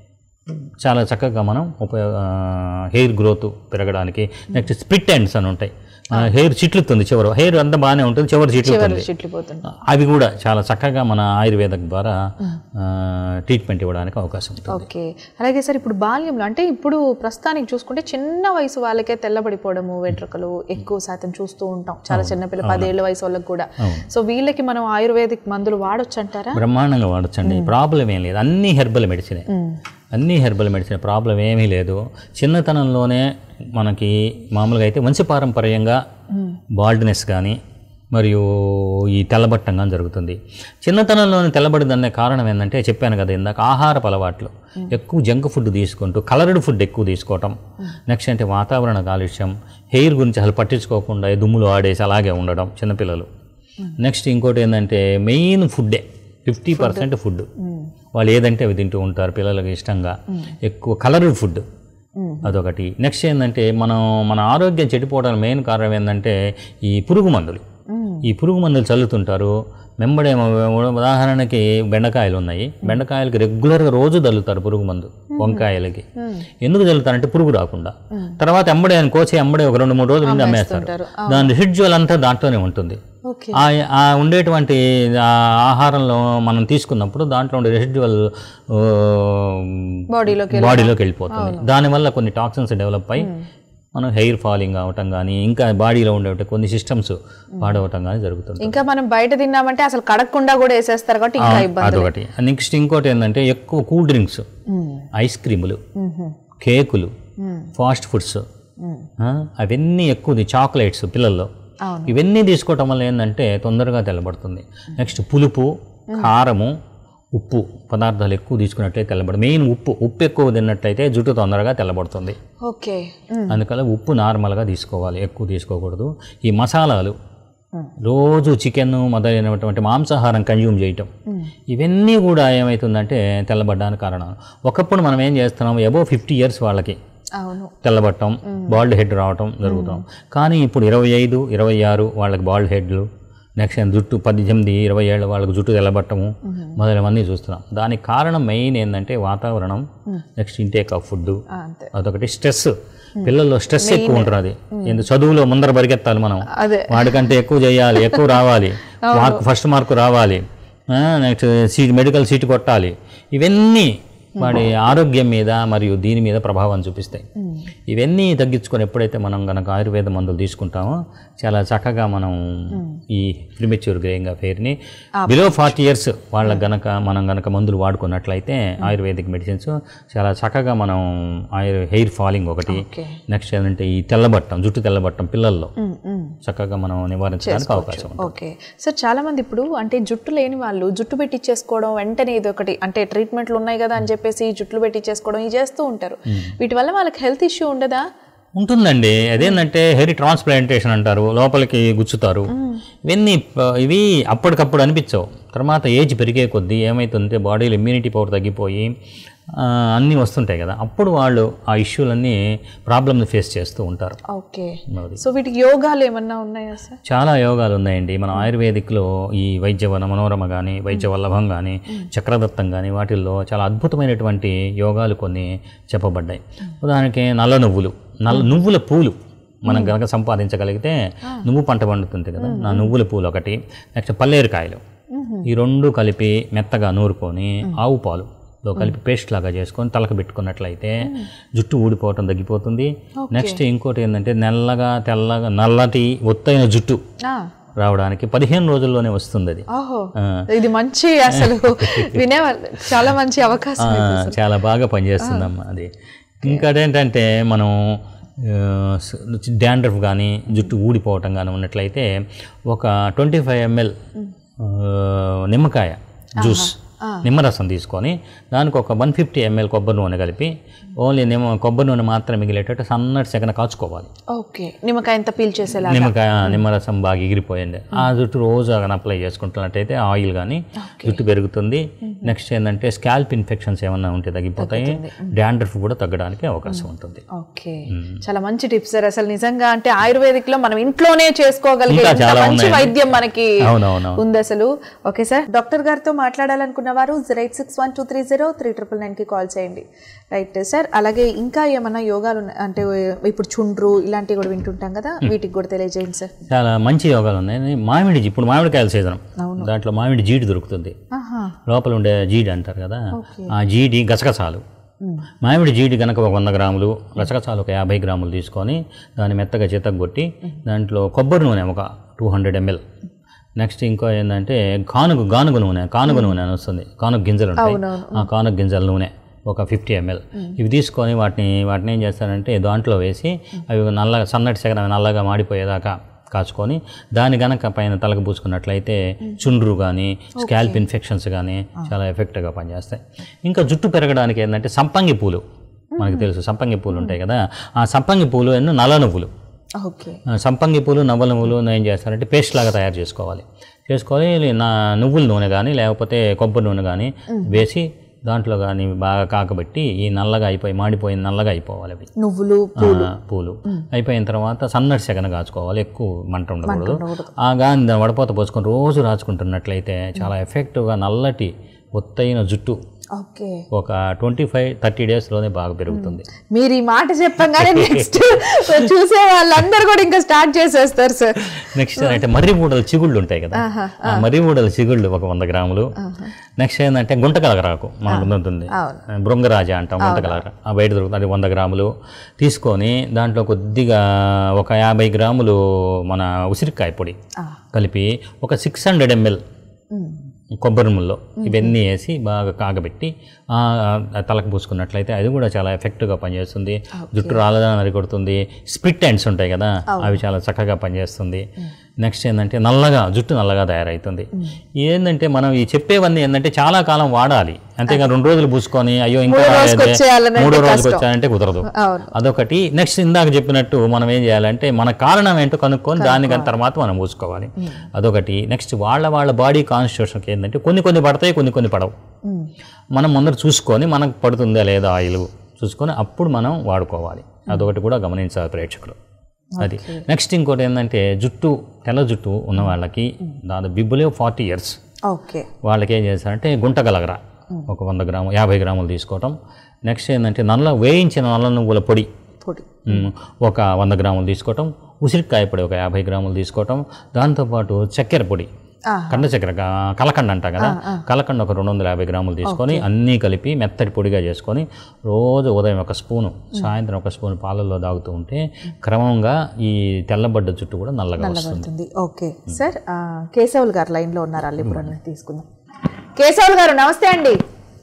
చాలా చక్కగా మనం ఉపయోగ హెయిర్ గ్రోత్ పెరగడానికి నెక్స్ట్ స్ప్లిట్ ఎండ్స్ అని ఉంటాయి మన హెయిర్ చిట్లుతుంది చివరి హెయిర్ అంతా బాగానే ఉంటుంది చివరి చిట్లుతుంది చిట్లిపోతుంది అవి కూడా చాలా చక్కగా మన ఆయుర్వేదం ద్వారా ట్రీట్మెంట్ ఇవ్వడానికి అవకాశం ఉంటుంది ఓకే అలాగే సార్ ఇప్పుడు బాల్యంలో అంటే ఇప్పుడు ప్రస్తుతానికి చూసుకుంటే చిన్న వయసు వాళ్ళకే తెల్లబడిపోవడము వెంట్రుకలు ఎక్కువ శాతం చూస్తూ ఉంటాం చాలా చిన్న పిల్ల పదేళ్ల వయసు వాళ్ళకి కూడా సో వీళ్ళకి మనం ఆయుర్వేదిక్ మందులు వాడొచ్చు అంటారా బ్రహ్మాండంగా వాడచ్చండి ప్రాబ్లం ఏం లేదు అన్ని హెర్బల్ మెడిసినే అన్ని హెర్బల్ మెడిసిన్ ప్రాబ్లం ఏమీ లేదు చిన్నతనంలోనే మనకి మామూలుగా అయితే వంశపారంపర్యంగా బాల్డ్నెస్ కానీ మరియు ఈ తెల్లబట్టం కానీ జరుగుతుంది చిన్నతనంలోనే తెల్లబడిందనే కారణం ఏంటంటే చెప్పాను కదా ఇందాక ఆహారపు అలవాట్లు ఎక్కువ జంక్ ఫుడ్ తీసుకుంటూ కలర్డ్ ఫుడ్ ఎక్కువ తీసుకోవటం నెక్స్ట్ అంటే వాతావరణ కాలుష్యం హెయిర్ గురించి అసలు పట్టించుకోకుండా ఈ దుమ్ములు ఆడేసి అలాగే ఉండడం చిన్నపిల్లలు నెక్స్ట్ ఇంకోటి ఏంటంటే మెయిన్ ఫుడ్డే ఫిఫ్టీ పర్సెంట్ ఫుడ్ వాళ్ళు ఏదంటే అవి తింటూ ఉంటారు పిల్లలకి ఇష్టంగా ఎక్కువ కలర్డ్ ఫుడ్ అదొకటి నెక్స్ట్ ఏంటంటే మనం మన ఆరోగ్యం చెడిపోవడానికి మెయిన్ కారణం ఏంటంటే ఈ పురుగు మందులు ఈ పురుగు మందులు చల్లుతుంటారు వెంబడేమో ఉదాహరణకి బెండకాయలు ఉన్నాయి బెండకాయలకి రెగ్యులర్గా రోజు చల్లుతారు పురుగు మందు వంకాయలకి ఎందుకు చల్లుతారంటే పురుగు రాకుండా తర్వాత ఎంబడే అని కోసి ఎంబడే ఒక రెండు మూడు రోజులు నుండి అమ్మేస్తారు దాని రిజిడ్యువల్ అంతా దాంట్లోనే ఉంటుంది ఓకే ఆ ఆ ఉండేటువంటి ఆ ఆహారంలో మనం తీసుకున్నప్పుడు దాంట్లో ఉండే రెసిడ్యువల్ బాడీలోకి బాడీలోకి వెళ్ళిపోతుంది దానివల్ల కొన్ని టాక్సిన్స్ డెవలప్ అయ్యి మనం హెయిర్ ఫాలింగ్ అవటం కానీ ఇంకా బాడీలో ఉండే కొన్ని సిస్టమ్స్ పాడవటం కానీ జరుగుతుంది ఇంకా మనం బయట తిన్నామంటే అసలు కడగకుండా కూడా వేసేస్తారు కాబట్టి ఇంకా ఇబ్బంది అదొకటి నెక్స్ట్ ఇంకోటి ఏంటంటే ఎక్కువ కూల్ డ్రింక్స్ ఐస్ క్రీములు కేకులు ఫాస్ట్ ఫుడ్స్ ఆ, అవన్నీ ఎక్కువ చాక్లెట్స్ పిల్లల్లో అవును. ఇవన్నీ తీసుకోవటం వల్ల ఏంటంటే తొందరగా తెల్లబడుతుంది నెక్స్ట్ పులుపు కారము ఉప్పు పదార్థాలు ఎక్కువ తీసుకున్నట్లయితే తెల్లబడు మెయిన్ ఉప్పు ఉప్పు ఎక్కువ తిన్నట్లయితే జుట్టు తొందరగా తెల్లబడుతుంది ఓకే అందుకని ఉప్పు నార్మల్గా తీసుకోవాలి ఎక్కువ తీసుకోకూడదు ఈ మసాలాలు రోజు చికెన్ మొదలైనటువంటి మాంసాహారం కన్జ్యూమ్ చేయటం ఇవన్నీ కూడా ఏమవుతుందంటే తెల్లబడ్డానికి కారణం ఒకప్పుడు మనం ఏం చేస్తున్నాం ఎబో ఫిఫ్టీ ఇయర్స్ వాళ్ళకి అవును తెల్లబట్టం బాల్డ్ హెడ్ రావటం జరుగుతాం కానీ ఇప్పుడు ఇరవై ఐదు ఇరవై ఆరు వాళ్ళకి బాల్డ్ హెడ్లు నెక్స్ట్ జుట్టు పద్దెనిమిది ఇరవై ఏళ్ళ వాళ్ళకి జుట్టు తెల్లబట్టము మొదలైనవన్నీ చూస్తున్నాం దానికి కారణం మెయిన్ ఏంటంటే వాతావరణం నెక్స్ట్ ఇంటేక్ ఆఫ్ ఫుడ్ ఆ, అంతే అదొకటి స్ట్రెస్ పిల్లల్లో స్ట్రెస్ ఎక్కువ ఉంటుంది ఎందుకు చదువులో ముందర పరిగెత్తాలి మనం అదే వాడికంటే ఎక్కువ చేయాలి ఎక్కువ రావాలి మార్కు ఫస్ట్ మార్కు రావాలి నెక్స్ట్ సీట్ మెడికల్ సీట్ కొట్టాలి ఇవన్నీ వాడి ఆరోగ్యం మీద మరియు దీని మీద ప్రభావం చూపిస్తాయి ఇవన్నీ తగ్గించుకొని ఎప్పుడైతే మనం కనుక ఆయుర్వేద మందులు తీసుకుంటామో చాలా చక్కగా మనం ఈ ప్రిమెచ్యూర్ గ్రేయింగ్ అఫేర్ని బిలో ఫార్టీ ఇయర్స్ వాళ్ళకి గనక మనం గనక మందులు వాడుకున్నట్లయితే ఆయుర్వేదిక్ మెడిసిన్స్ చాలా చక్కగా మనం ఆయుర్ హెయిర్ ఫాలింగ్ ఒకటి ఓకే నెక్స్ట్ ఏంటంటే ఈ తెల్లబట్టం జుట్టు తెల్లబట్టం పిల్లల్లో ఉమ్, ఉమ్. చక్కగా మనం నివారించడానికి అవకాశం ఉంది ఓకే సార్ చాలా మంది ఇప్పుడు అంటే జుట్టు లేని వాళ్ళు జుట్టు పెట్టించేసుకోవడం వెంటనే ఇది ఒకటి అంటే ట్రీట్మెంట్లు ఉన్నాయి కదా అని చెప్పేసి జుట్లు పెట్టించేసుకోవడం ఇది చేస్తూ ఉంటారు వీటి వల్ల వాళ్ళకి హెల్త్ ఇష్యూ ఉండదా ఉంటుందండి అదేంటంటే హెయిర్ ట్రాన్స్ప్లాంటేషన్ అంటారు లోపలికి గుచ్చుతారు ఇవన్నీ ఆ, ఇవి అప్పటికప్పుడు అనిపించవు తర్వాత ఏజ్ పెరిగే కొద్దీ ఏమవుతుందంటే బాడీలో ఇమ్యూనిటీ పవర్ తగ్గిపోయి ఆ, అన్నీ వస్తుంటాయి కదా అప్పుడు వాళ్ళు ఆ ఇష్యూలన్నీ ప్రాబ్లమ్ని ఫేస్ చేస్తూ ఉంటారు ఓకే అది. సో వీటికి యోగాలు ఏమన్నా ఉన్నాయా సార్ చాలా యోగాలు ఉన్నాయండి మన ఆయుర్వేదిక్లో ఈ వైద్యవన మనోరమ కానీ వైద్య వల్లభం కానీ చక్రదత్తం కానీ వాటిల్లో చాలా అద్భుతమైనటువంటి యోగాలు కొన్ని చెప్పబడ్డాయి ఉదాహరణకి నల్ల నువ్వులు నల్ల నువ్వుల పూలు మనం కనుక సంపాదించగలిగితే నువ్వు పంట పండుతుంది కదా నా నువ్వుల పూలు ఒకటి నెక్స్ట్ పల్లేరుకాయలు ఈ రెండు కలిపి మెత్తగా నూరుకొని ఆవు పాలు లో కలిపి పేస్ట్ లాగా చేసుకొని తలకు పెట్టుకున్నట్లయితే జుట్టు ఊడిపోవటం తగ్గిపోతుంది నెక్స్ట్ ఇంకోటి ఏంటంటే నల్లగా తెల్లగా నల్లటి ఒత్తైన జుట్టు ఆ, రావడానికి పదిహేను రోజుల్లోనే వస్తుంది అది ఓహో ఆ, ఇది మంచి అసలు వినేవాళ్ళు చాలా మంచి అవకాశం ఆ, చాలా బాగా పనిచేస్తుందమ్మా అది ఇంకోటి ఏంటంటే మనం డాండ్రఫ్ కానీ జుట్టు ఊడిపోవటం కానీ ఉన్నట్లయితే ఒక ట్వంటీ ఫైవ్ ఎంఎల్ నిమ్మకాయ జ్యూస్ నిమ్మరసం తీసుకొని దానికి ఒక వన్ ఫిఫ్టీ ఎంఎల్ కొబ్బరి నూనె కలిపి ఓన్లీ నిమ్మ కొబ్బరి నూనె మాత్రం మిగిలేటట్టు సన్నటి సెగన కాచుకోవాలి ఓకే నిమ్మకాయ ఎంత పీల్ చేసేలా నిమ్మకాయ నిమ్మరసం బాగా ఎగిరిపోయింది ఆ జుట్టు రోజు అక్కడ అప్లై చేసుకుంటున్నట్టయితే ఆయిల్ కానీ జుట్టు పెరుగుతుంది నెక్స్ట్ ఏంటంటే స్కాల్ప్ ఇన్ఫెక్షన్స్ ఏమన్నా ఉంటే తగ్గిపోతాయి డాండ్రఫ్ కూడా తగ్గడానికి అవకాశం ఉంటుంది ఓకే చాలా మంచి టిప్స్ సార్ అసలు నిజంగా అంటే ఆయుర్వేదిక్ లో మనం ఇంట్లోనే చేసుకోగలిగే ఇంకా ఇంత చాలా మంచి ఉన్నాయండి. వైద్యం మనకి అవునవును ఉంది అసలు ఓకే సార్ డాక్టర్ గారితో మాట్లాడాలనుకున్న వారు zero eight six one two three zero three triple నైన్కి కాల్ చేయండి రైట్ సార్ అలాగే ఇంకా ఏమన్నా యోగాలు ఉన్న- అంటే ఇప్పుడు చుండ్రు ఇలాంటివి కూడా వింటుంటాం కదా వీటికి కూడా తెలియజేయండి సార్ చాలా మంచి యోగాలు ఉన్నాయి మామిడి జీ- ఇప్పుడు మామిడికాయల సీజన్ దాంట్లో మామిడి జీడి దొరుకుతుంది ఆహా లోపల ఉండే జీడి అంటారు కదా ఆ జీడి గసగసాలు మామిడి జీడి కనుక ఒక వంద గ్రాములు గసగసాలు ఒక యాభై గ్రాములు తీసుకొని దాన్ని మెత్తగా చితగొట్టి దాంట్లో కొబ్బరి నూనె ఒక టూ హండ్రెడ్ ఎంఎల్ నెక్స్ట్ ఇంకో ఏంటంటే కానుగ గానుగ నూనె కానుగ నూనె అని వస్తుంది కానుగ గింజలు ఉంటాయి ఆ కానుగ గింజల నూనె ఒక ఫిఫ్టీ ఎంఎల్ ఇవి తీసుకొని వాటిని వాటిని ఏం చేస్తారంటే దాంట్లో వేసి అవి నల్లగా సన్నటి సెగన నల్లగా మాడిపోయేదాకా కాచుకొని దాని గనక పైన తలకు పూసుకున్నట్లయితే చుండ్రు కానీ స్కాల్ప్ ఇన్ఫెక్షన్స్ కానీ చాలా ఎఫెక్ట్గా పనిచేస్తాయి ఇంకా జుట్టు పెరగడానికి ఏంటంటే సంపంగి పూలు మనకు తెలుసు సంపంగి పూలు ఉంటాయి కదా ఆ సంపంగి పూలు ఎన్నో నల్ల నువ్వులు ఓకే ఆ, సంపంగి పూలు నవ్వుల నువ్వులు ఏం చేస్తారంటే పేస్ట్ లాగా తయారు చేసుకోవాలి చేసుకోవాలి నా నువ్వుల నూనె కానీ లేకపోతే కొబ్బరి నూనె కానీ వేసి దాంట్లో కానీ బాగా కాకబెట్టి ఈ నల్లగా అయిపోయి మాడిపోయి నల్లగా అయిపోవాలి అవి నువ్వులు ఆ, పూలు అయిపోయిన తర్వాత సన్నటి సెగన కాచుకోవాలి ఎక్కువ మంట ఉండకూడదు ఆ గాని దాన్ని వడపోత పోసుకొని రోజు రాచుకుంటున్నట్లయితే చాలా ఎఫెక్టివ్గా నల్లటి ఒత్తైన జుట్టు ఓకే ఒక ట్వంటీ ఫైవ్ థర్టీ డేస్లోనే బాగా పెరుగుతుంది మీరు ఈ మాట చెప్పగానే నెక్స్ట్ చూసే వాళ్ళందరూ కూడా ఇంకా స్టార్ట్ చేసేస్తారు సార్ నెక్స్ట్ అంటే మర్రి మూడల చిగుళ్ళు ఉంటాయి కదా ఆ మర్రి మూడల చిగుళ్ళు ఒక వంద గ్రాములు నెక్స్ట్ ఏంటంటే గుంటకలగరాకు మనకు ఉంటుంది అవును. బృంగరాజ అంటాం గుంటకలగర ఆ బయట దొరుకుతుంది అది వంద గ్రాములు తీసుకొని దాంట్లో కొద్దిగా ఒక యాభై గ్రాములు మన ఉసిరికాయ పొడి కలిపి ఒక సిక్స్ హండ్రెడ్ ఎంఎల్ కొబ్బరి ముల్లో ఇవన్నీ వేసి బాగా కాగబెట్టి ఆ, ఆ తలకు పూసుకున్నట్లయితే అది కూడా చాలా ఎఫెక్టివ్గా పనిచేస్తుంది జుట్టు రాలదని అరికొడుతుంది స్ప్లిట్ ఎండ్స్ ఉంటాయి కదా అవి చాలా చక్కగా పనిచేస్తుంది నెక్స్ట్ ఏంటంటే నల్లగా జుట్టు నల్లగా తయారవుతుంది ఏంటంటే మనం ఈ చెప్పేవన్నీ ఏంటంటే చాలా కాలం వాడాలి అంతేగా రెండు రోజులు పూసుకొని అయ్యో ఇంకా మూడో రోజుకి రాలేదే, వచ్చేయాలంటే మూడో రోజుకి కష్టం. వచ్చాయంటే కుదరదు అవును అదొకటి నెక్స్ట్ ఇందాక చెప్పినట్టు మనం ఏం చేయాలంటే మన కారణం ఏంటో కనుక్కొని దానికని తర్వాత మనం పూసుకోవాలి అదొకటి నెక్స్ట్ వాళ్ళ వాళ్ళ బాడీ కాన్స్టిట్యూషన్కి ఏంటంటే కొన్ని కొన్ని పడతాయి కొన్ని కొన్ని పడవు మ్మ్. మనం ముందర చూసుకొని మనకు పడుతుందా లేదా ఆయిల్ చూసుకొని అప్పుడు మనం వాడుకోవాలి అదొకటి కూడా గమనించాలి ప్రేక్షకులు అది నెక్స్ట్ ఇంకోటి ఏంటంటే జుట్టు తెల్ల జుట్టు ఉన్న వాళ్ళకి దాదాపు బిబ్బులే ఫార్టీ ఇయర్స్ ఓకే వాళ్ళకి ఏం చేస్తారంటే గుంటగలగర ఒక వంద గ్రాము యాభై గ్రాములు తీసుకోవటం నెక్స్ట్ ఏంటంటే నల్ల వేయించిన నల్ల నువ్వుల పొడి పొడి మ్, ఒక వంద గ్రాములు తీసుకోవటం ఉసిరికాయ పొడి ఒక యాభై గ్రాములు తీసుకోవటం దాంతోపాటు చక్కెర పొడి ఆహా. కండ చక్కెర కా- కలకండ అంట కదా కలకండ ఒక రెండు వందల యాభై గ్రాములు తీసుకొని అన్నీ కలిపి మెత్తటి పొడిగా చేసుకొని రోజు ఉదయం ఒక స్పూను సాయంత్రం ఒక స్పూన్ పాలల్లో తాగుతూ ఉంటే క్రమంగా ఈ తెల్లబడ్డ జుట్టు కూడా నల్లగా వస్తుంది పడుతుంది ఓకే సార్ ఆ, కేశవులు గారు లైన్లో ఉన్నారు అల్లిపురం నుంచి తీసుకుందాం కేశవులు గారు నమస్తే అండి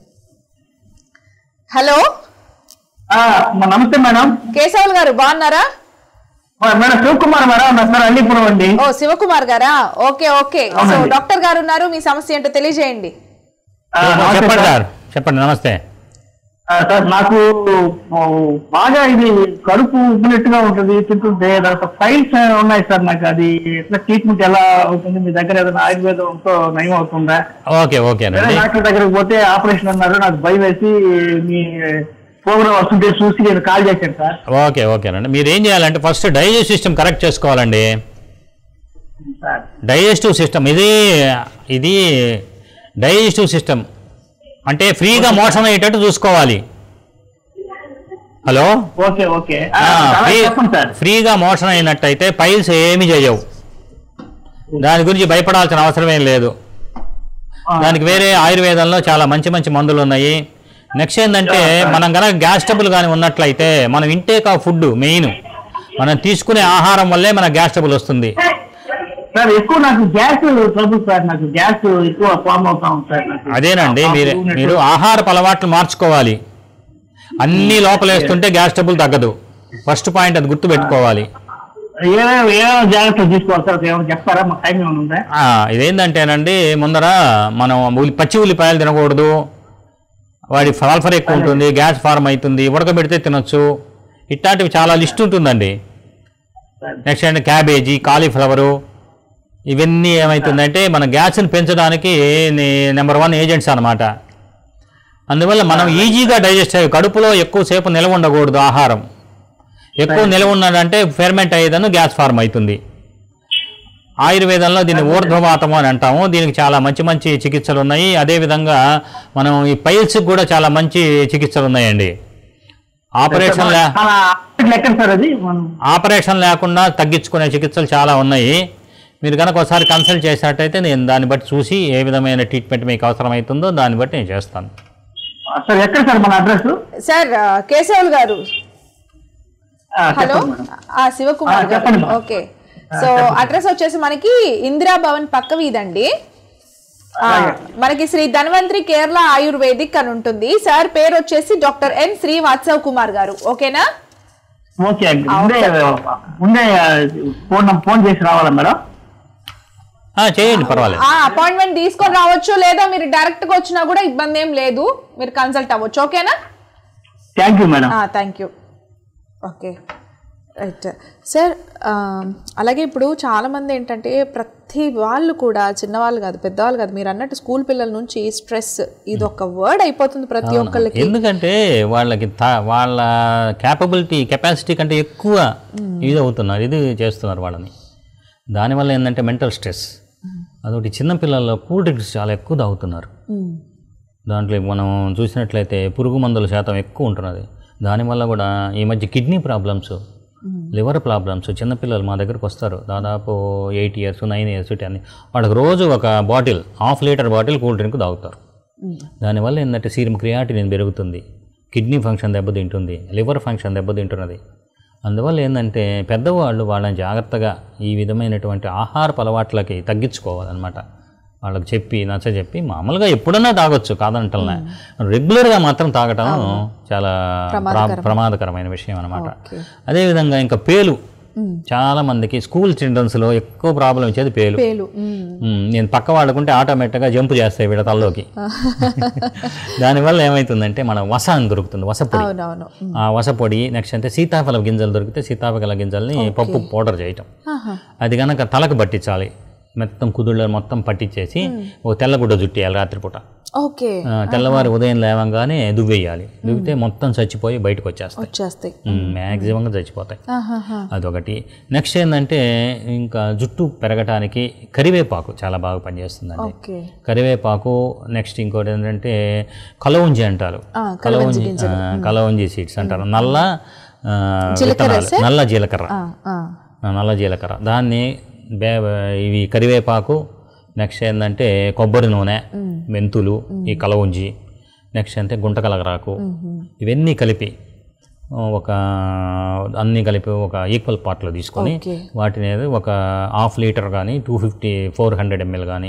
హలో ఆ, మ- నమస్తే మేడం కేశవులు గారు బాగున్నారా మ- మేడం శివకుమార్ మేడం నా సార్ అల్లిపురం అండి ఓ శివకుమార్ గారా ఓకే ఓకే సో డాక్టర్ గారు ఉన్నారు మీ సమస్య ఏంటో తెలియజేయండి ఆ, నమస్తే చెప్పండి సార్. సార్ చెప్పండి నమస్తే ఆ, సార్ నాకు ఓ, బాగా ఇది కడుపు ఉబ్బినట్టుగా ఉంటుంది తింటుంటే దాంట్లో ఫైల్స్ ఉన్నాయి సార్ నాకు అది ఎట్లా ట్రీట్మెంట్ ఎలా అవుతుంది మీ దగ్గర ఏదైనా ఆయుర్వేదంతో నయం అవుతుందా ఓకే వేరే ఓకేనండి డాక్టర్ దగ్గరికి పోతే ఆపరేషన్ అన్నారు నాకు భయం వేసి మీ ప్రోగ్రామ్ వస్తుంటే చూసి నేను కాల్ చేశాను సార్ ఓకే ఓకేనండి మీరు ఏం చేయాలంటే ఫస్ట్ డైజెస్ట్ సిస్టమ్ కరెక్ట్ చేసుకోవాలండి సార్ డైజెస్టివ్ సిస్టమ్ ఇది ఇది డైజెస్టివ్ సిస్టమ్ అంటే ఫ్రీగా మోషన్ అయ్యేటట్టు చూసుకోవాలి హలో ఓకే ఓకే ఆ, ఆ, చాలా ఫ్రీ- చెప్పండి సార్ ఫ్రీగా మోషన్ అయినట్టయితే పైల్స్ ఏమీ చేయవు దాని గురించి భయపడాల్సిన అవసరం ఏం లేదు దానికి వేరే ఆయుర్వేదంలో చాలా మంచి మంచి మందులు ఉన్నాయి నెక్స్ట్ ఏంటంటే మనం కనుక గ్యాస్ ట్రబుల్ కానీ ఉన్నట్లయితే మనం ఇంటేక్ ఆఫ్ ఫుడ్ మెయిన్ మనం తీసుకునే ఆహారం వల్లే మన గ్యాస్ ట్రబుల్ వస్తుంది సార్ ఎక్కువ నాకు గ్యాస్ ట్రబుల్ సార్ నాకు గ్యాస్ ఎక్కువ ఫామ్ అవుతా ఉంది సార్ నాకు. అదేనండి మీరు మీరు ఆహారపు అలవాట్లు మార్చుకోవాలి అన్ని లోపల వేస్తుంటే గ్యాస్ ట్రబుల్ తగ్గదు ఫస్ట్ పాయింట్ అది గుర్తు పెట్టుకోవాలి ఏమేమి ఏమేమి జాగ్రత్తలు తీసుకోవాలి సార్ ఏమైనా చెప్తారా మాకు టైం ఏమైనా ఉందా ఆ, ఇదేంటంటేనండి ముందర మనం ఉల్లి పచ్చి ఉల్లిపాయలు తినకూడదు వాడి సల్ఫర్ ఎక్కువ ఉంటుంది గ్యాస్ ఫార్మ్ అవుతుంది ఉడకబెడితే తినొచ్చు ఇట్లాంటివి చాలా లిస్ట్ ఉంటుందండి నెక్స్ట్ అంటే క్యాబేజీ కాలీఫ్లవరు ఇవన్నీ ఏమవుతుందంటే మన గ్యాస్ని పెంచడానికి నెంబర్ వన్ ఏజెంట్స్ అన్నమాట అందువల్ల మనం ఈజీగా డైజెస్ట్ అయ్యి కడుపులో ఎక్కువసేపు నిల్వ ఉండకూడదు ఆహారం ఎక్కువ నిల్వ ఉన్నదంటే ఫెర్మెంట్ అయ్యేదను గ్యాస్ ఫార్మ్ అవుతుంది ఆయుర్వేదంలో దీన్ని ఊర్ధ్వవాతము అని అంటాము దీనికి చాలా మంచి మంచి చికిత్సలు ఉన్నాయి అదేవిధంగా మనం ఈ పైల్స్కి కూడా చాలా మంచి చికిత్సలు ఉన్నాయండి ఆపరేషన్ లే చాలా లెక్క సార్ అది మనం ఆపరేషన్ లేకుండా తగ్గించుకునే చికిత్సలు చాలా ఉన్నాయి మీరు కనుక ఒకసారి కన్సల్ట్ చేసినట్టయితే నేను దాన్ని బట్టి చూసి ఏ విధమైన ట్రీట్మెంట్ మీకు అవసరమవుతుందో దాన్ని బట్టి నేను చేస్తాను సార్ ఎక్కడ సార్ మన అడ్రస్ సార్ ఆ, కేశవులు గారు హలో ఆ శివకుమార్ ఆ, చెప్పండి గారు మేడం. ఓకే సో అడ్రస్ వచ్చేసి మనకి ఇందిరా భవన్ పక్క వీధండి ఆ, మనకి శ్రీ ధన్వంతరి కేరళ ఆయుర్వేదిక్ అని ఉంటుంది సార్ పేరు వచ్చేసి డాక్టర్ ఎన్ శ్రీవాత్సవ్ కుమార్ గారు ఓకేనా ఓకే అండి ముందే ముందే ఫోన్ ఫోన్ చేసి రావాలా మేడం ఆ, చేయండి పర్వాలేదు ఆ అపాయింట్మెంట్ తీసుకొని రావచ్చు లేదా మీరు డైరెక్ట్ గా వచ్చినా కూడా ఇబ్బంది ఏం లేదు మీరు కన్సల్ట్ అవ్వచ్చు ఓకేనా thank you madam thank you okay right sir అలాగే ఇప్పుడు చాలామంది ఏంటంటే ప్రతి వాళ్ళు కూడా చిన్నవాళ్ళు కాదు పెద్దవాళ్ళు కాదు మీరు అన్నట్టు స్కూల్ పిల్లల నుంచి స్ట్రెస్ ఇది ఒక వర్డ్ అయిపోతుంది ప్రతి ఒక్కళ్ళకి ఎందుకంటే వాళ్ళకి తా- వాళ్ళ క్యాపబిలిటీ కెపాసిటీ కంటే ఎక్కువ ఇది అవుతున్నారు ఇది చేస్తున్నారు వాళ్ళని దానివల్ల ఏంటంటే మెంటల్ స్ట్రెస్ అదొకటి చిన్న పిల్లల్లో కూల్ డ్రింక్స్ చాలా ఎక్కువ తాగుతున్నారు మ్మ్. దాంట్లో మనం చూసినట్లయితే పురుగు మందుల శాతం ఎక్కువ ఉంటున్నది దానివల్ల కూడా ఈ మధ్య కిడ్నీ ప్రాబ్లమ్స్ లివర్ ప్రాబ్లమ్స్ చిన్నపిల్లలు మా దగ్గరకు వస్తారు దాదాపు eight years nine years ten వాళ్ళకి రోజు ఒక bottle half litre bottle cool drink తాగుతారు దానివల్ల ఏంటంటే సీరం క్రియాటినిన్ పెరుగుతుంది కిడ్నీ ఫంక్షన్ దెబ్బతింటుంది లివర్ ఫంక్షన్ దెబ్బతింటున్నది అందువల్ల ఏంటంటే పెద్దవాళ్ళు వాళ్ళని జాగ్రత్తగా ఈ విధమైనటువంటి ఆహారపు అలవాట్లకి తగ్గించుకోవాలన్నమాట వాళ్ళకి చెప్పి నచ్చ చెప్పి మామూలుగా ఎప్పుడన్నా తాగొచ్చు కాదంటలనే రెగ్యులర్గా మాత్రం తాగటం చాలా ప్రా- ప్రమాదకరమైన విషయం అనమాట అదేవిధంగా ఇంకా పేలు చాలా మందికి స్కూల్ చిల్డ్రన్స్లో ఎక్కువ ప్రాబ్లం వచ్చేది పేలు పేలు మ్మ్. మ్మ్. నేను పక్క వాడుకుంటే ఆటోమేటిక్గా జంప్ చేస్తాయి వీళ్ళ తలలోకి దానివల్ల ఏమవుతుందంటే మన వస అని దొరుకుతుంది వసపొడి అవునవును మ్మ్. ఆ వసపొడి నెక్స్ట్ అంటే సీతాఫల గింజలు దొరికితే సీతాఫల గింజల్ని పప్పు పౌడర్ చేయటం ఆహా. అది కనుక తలకు పట్టించాలి మొత్తం కుదుళ్ళు మొత్తం పట్టించేసి ఓ తెల్లగుడ్డ జుట్టేయాలి రాత్రిపూట ఓకే ఆ, తెల్లవారి ఉదయం లేవంగానే దువ్వేయాలి దువ్వితే మొత్తం చచ్చిపోయి బయటకు వచ్చేస్తాయి వచ్చేస్తాయి మ్యాక్సిమంగా చచ్చిపోతాయి ఆహాహా. అదొకటి నెక్స్ట్ ఏంటంటే ఇంకా జుట్టు పెరగటానికి కరివేపాకు చాలా బాగా పనిచేస్తుందండి ఓకే కరివేపాకు నెక్స్ట్ ఇంకోటి ఏంటంటే కలవుంజి అంటారు ఆ, కలవుంజి ఆ, కలవుంజి సీడ్స్ అంటారు నల్ల ఆ, జీలకర్ర విత్తనాలు. నల్ల జీలకర్ర ఆ, ఆ. ఆ, నల్ల జీలకర్ర దాన్ని బే ఇవి కరివేపాకు నెక్స్ట్ ఏంటంటే కొబ్బరి నూనె మెంతులు ఈ కలవుంజి నెక్స్ట్ అంటే గుంటకలగరాకు ఇవన్నీ కలిపి ఆ, ఒక అన్నీ కలిపి ఒక ఈక్వల్ పార్ట్లో తీసుకొని ఓకే. వాటిని ఏదో ఒక హాఫ్ లీటర్ కానీ two fifty four hundred ML కానీ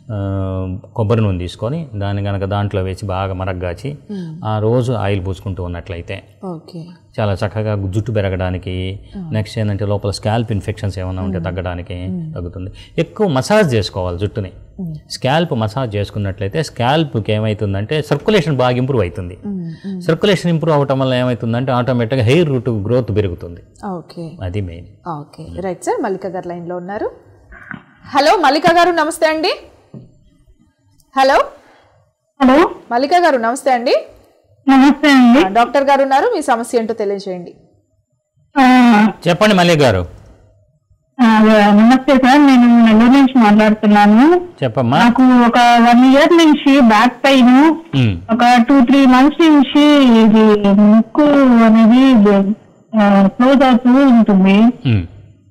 కొబ్బరి నూనె తీసుకొని దాన్ని కనుక దాంట్లో వేసి బాగా మరగ్గాచి ఆ రోజు ఆయిల్ పూసుకుంటూ ఉన్నట్లయితే ఓకే చాలా చక్కగా జుట్టు పెరగడానికి నెక్స్ట్ ఏంటంటే లోపల స్కాల్ప్ ఇన్ఫెక్షన్స్ ఏమైనా ఉంటే తగ్గడానికి తగ్గుతుంది ఎక్కువ మసాజ్ చేసుకోవాలి జుట్టుని స్కాల్ప్ మసాజ్ చేసుకున్నట్లయితే స్కాల్ప్కి ఏమవుతుందంటే సర్కులేషన్ బాగా ఇంప్రూవ్ అవుతుంది సర్కులేషన్ ఇంప్రూవ్ అవటం వల్ల ఏమవుతుందంటే ఆటోమేటిక్గా హెయిర్ రూట్ గ్రోత్ పెరుగుతుంది ఓకే అది main okay right sir Mallika గారు లైన్లో ఉన్నారు హలో మల్లిక గారు నమస్తే అండి హలో హలో మల్లిక గారు నమస్తే అండి నమస్తే అండి ఆ, డాక్టర్ గారు ఉన్నారు మీ సమస్య ఏంటో తెలియజేయండి ఆ, చెప్పండి మల్లి గారు ఆ, నమస్తే సార్ నేను నెల్లూరు నుంచి మాట్లాడుతున్నాను చెప్పమ్మా నాకు ఒక వన్ ఇయర్ నుంచి బ్యాక్ పెయిన్ ఉమ్, ఒక టూ త్రీ మంత్స్ నుంచి ఇది ముక్కు అనేది క్లోజ్ అవుతూ ఉంటుంది ఉమ్.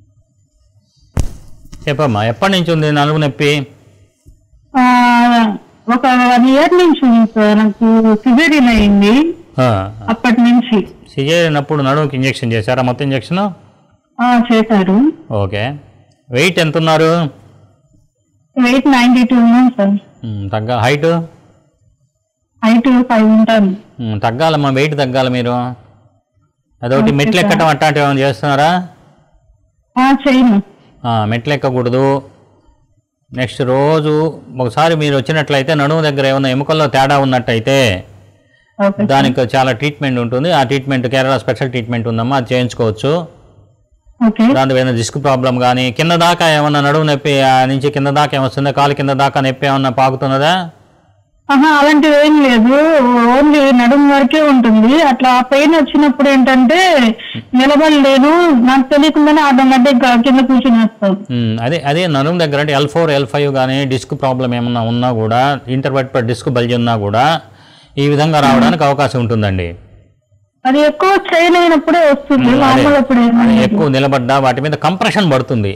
చెప్పమ్మా ఎప్పటి నుంచి ఉంది నలుగు నొప్పి ఆ, ఒక వన్ ఇయర్ నుంచి ఉంది సార్ నాకు సిజరీన్ అయింది అప్పటి నుంచి సిజేరియన్ అప్పుడు నడుముకి ఇంజెక్షన్ చేశారా మొత్తం ఇంజెక్షన్ ఆ, చేశారు ఓకే వెయిట్ ఎంత ఉన్నారు వెయిట్ నైన్టీ టూ ఉన్నాను సార్ ఉమ్, తగ్గ హైట్ హైట్ ఫైవ్ ఉంటాను ఉమ్, తగ్గాలమ్మా వెయిట్ తగ్గాలి మీరు అదొకటి మెట్లు ఎక్కటం అట్లాంటివి ఏమైనా చేస్తున్నారా ఆ, చేయను ఆ, మెట్లు ఎక్కకూడదు నెక్స్ట్ రోజు ఒకసారి మీరు వచ్చినట్లయితే నడుము దగ్గర ఏమైనా ఎముకల్లో తేడా ఉన్నట్టయితే ఓకే దానికి చాలా ట్రీట్మెంట్ ఉంటుంది ఆ ట్రీట్మెంట్ కేరళ స్పెషల్ ట్రీట్మెంట్ ఉందమ్మా అది చేయించుకోవచ్చు ఓకే దాంట్లో ఏమైనా డిస్క్ ప్రాబ్లం కానీ కింద దాకా ఏమన్నా నడుము నొప్పి ఆ నుంచి కింద దాకా ఏమొస్తుందా కాలు కింద దాకా నొప్పి ఏమన్నా పాకుతున్నదా ఆహా అలాంటివి ఏం లేదు ఓన్లీ నడుము వరకే ఉంటుంది అట్లా పెయిన్ వచ్చినప్పుడు ఏంటంటే నిలబడలేను నాకు తెలియకుండానే ఆటోమేటిక్ కింద కూర్చుని వస్తాం ఉమ్, అదే అదే నడుము దగ్గర అంటే ఎల్ ఫోర్ ఎల్ ఫైవ్ కానీ డిస్క్ ప్రాబ్లం ఏమన్నా ఉన్నా కూడా ఇంటర్వెట్ డిస్క్ బల్జ్ ఉన్నా కూడా ఈ విధంగా రావడానికి అవకాశం ఉంటుందండి అది ఎక్కువ స్ట్రెయిన్ అయినప్పుడే వస్తుంది మామూలు అప్పుడు ఏం అది లేదు. ఎక్కువ నిలబడ్డా వాటి మీద కంప్రెషన్ పడుతుంది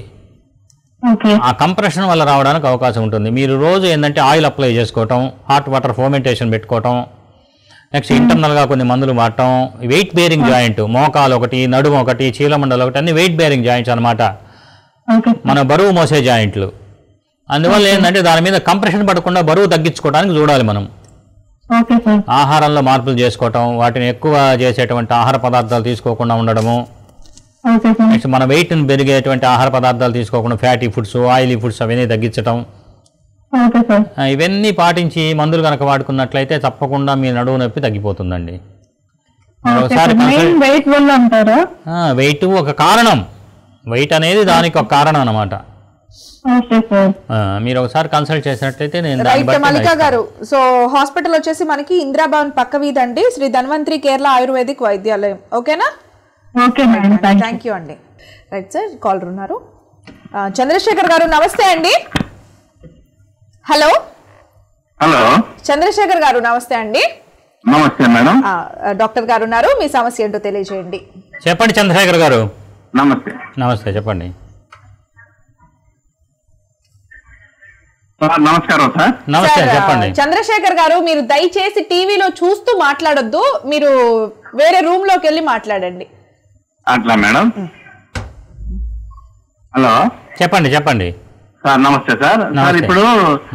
ఓకే ఆ కంప్రెషన్ వల్ల రావడానికి అవకాశం ఉంటుంది మీరు రోజు ఏంటంటే ఆయిల్ అప్లై చేసుకోవటం హాట్ వాటర్ ఫోమెంటేషన్ పెట్టుకోవటం నెక్స్ట్ ఇంటర్నల్గా కొన్ని మందులు వాడటం వెయిట్ బేరింగ్ జాయింట్ మోకాలు ఒకటి నడుము ఒకటి చీలమండలు ఒకటి అన్ని వెయిట్ బేరింగ్ జాయింట్స్ అనమాట ఓకే మన బరువు మోసే జాయింట్లు అందువల్ల ఏంటంటే దాని మీద కంప్రెషన్ పడకుండా బరువు తగ్గించుకోవడానికి చూడాలి మనం ఓకే సార్ ఆహారంలో మార్పులు చేసుకోవటం వాటిని ఎక్కువ చేసేటువంటి ఆహార పదార్థాలు తీసుకోకుండా ఉండడము ఓకే సార్ నెక్స్ట్ మన వెయిట్ని పెరిగేటువంటి ఆహార పదార్థాలు తీసుకోకుండా ఫ్యాటీ ఫుడ్స్ ఆయిలీ ఫుడ్స్ అవన్నీ తగ్గించడం ఓకే సార్ ఆ, ఇవన్నీ పాటించి మందులు కనుక వాడుకున్నట్లయితే తప్పకుండా మీ నడువు నొప్పి తగ్గిపోతుందండి మీరు ఓకే ఒకసారి సార్ మెయిన్ వెయిట్ వల్ల అంటారా వెయిట్ ఒక కారణం వెయిట్ అనేది దానికి ఒక కారణం అనమాట ఓకే సార్ మీరు ఒకసారి కన్సల్ట్ చేసినట్లయితే నేను దాన్ని రైట్ బట్టి మల్లిక నా గారు సో హాస్పిటల్ వచ్చేసి మనకి ఇందిరాభవన్ పక్క వీధి అండి శ్రీ ధన్వంతరి కేరళ ఆయుర్వేదిక్ వైద్యాలయం ఓకేనా okay madam thank thank you అండి రైట్ సార్ కాలర్ ఉన్నారు ఆ, చంద్రశేఖర్ గారు నమస్తే అండి హలో హలో చంద్రశేఖర్ గారు నమస్తే అండి నమస్తే మేడం ఆ, డాక్టర్ గారు ఉన్నారు మీ సమస్య ఏంటో తెలియజేయండి చెప్పండి చంద్రశేఖర్ గారు నమస్తే నమస్తే చెప్పండి సార్ నమస్కారం సార్ నమస్తే సార్, చెప్పండి చంద్రశేఖర్ గారు మీరు దయచేసి టీవీలో చూస్తూ మాట్లాడొద్దు మీరు వేరే రూమ్ లోకి వెళ్ళి మాట్లాడండి అట్లా మేడం హలో చెప్పండి చెప్పండి సార్ నమస్తే సార్ సార్ నమస్తే. ఇప్పుడు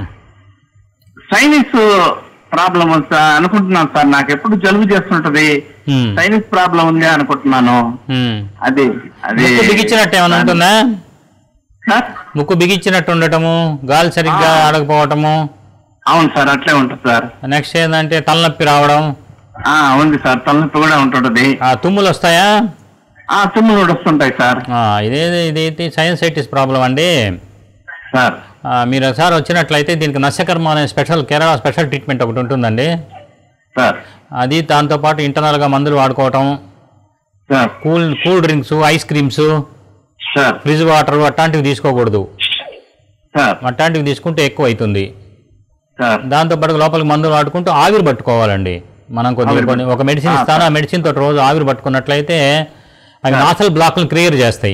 సైనిస్ ప్రాబ్లం ఉంది సార్ అనుకుంటున్నాను సార్ నాకు ఎప్పుడు జలుబు చేస్తుంటది హ్మ్. సైనిస్ ప్రాబ్లం ఉంది అనుకుంటున్నాను హ్మ్. అది అది ముక్కు బిగించినట్టు ఏమైనా ఉంటుందా సార్ ముక్కు బిగించినట్టు ఉండటము గాలి సరిగ్గా ఆడకపోవటము అవును సార్ అట్లే ఉంటుంది సార్ నెక్స్ట్ ఏంటంటే తలనొప్పి రావడం ఆ ఉంది సార్ తలనొప్పి కూడా ఉంటుంటది ఆ తుమ్ములు వస్తాయా ఆ తుమ్ములు కూడా వస్తుంటాయి సార్ ఆ, ఇదేది ఇదేంటి సైనసైటిస్ ప్రాబ్లం అండి సార్ ఆ, మీరు ఒకసారి వచ్చినట్లయితే దీనికి నస్యకర్మ అనే స్పెషల్ కేరళ స్పెషల్ ట్రీట్మెంట్ ఒకటి ఉంటుందండి సార్ అది దాంతోపాటు ఇంటర్నల్గా మందులు వాడుకోవటం sir cool cool drinks ice creams sir fridge water అట్లాంటివి తీసుకోకూడదు సార్ అట్లాంటివి తీసుకుంటే ఎక్కువ అవుతుంది సార్ దాంతోపాటు లోపలికి మందులు వాడుకుంటూ ఆవిరి పట్టుకోవాలండి మనం కొద్దిగా ఆవిరి కొన్ని ఒక మెడిసిన్ ఆ, ఇస్తాను ఆ మెడిసిన్ తోటి రోజు ఆవిరి పట్టుకున్నట్లయితే అవి సార్. నాసల్ బ్లాక్లు క్లియర్ చేస్తాయి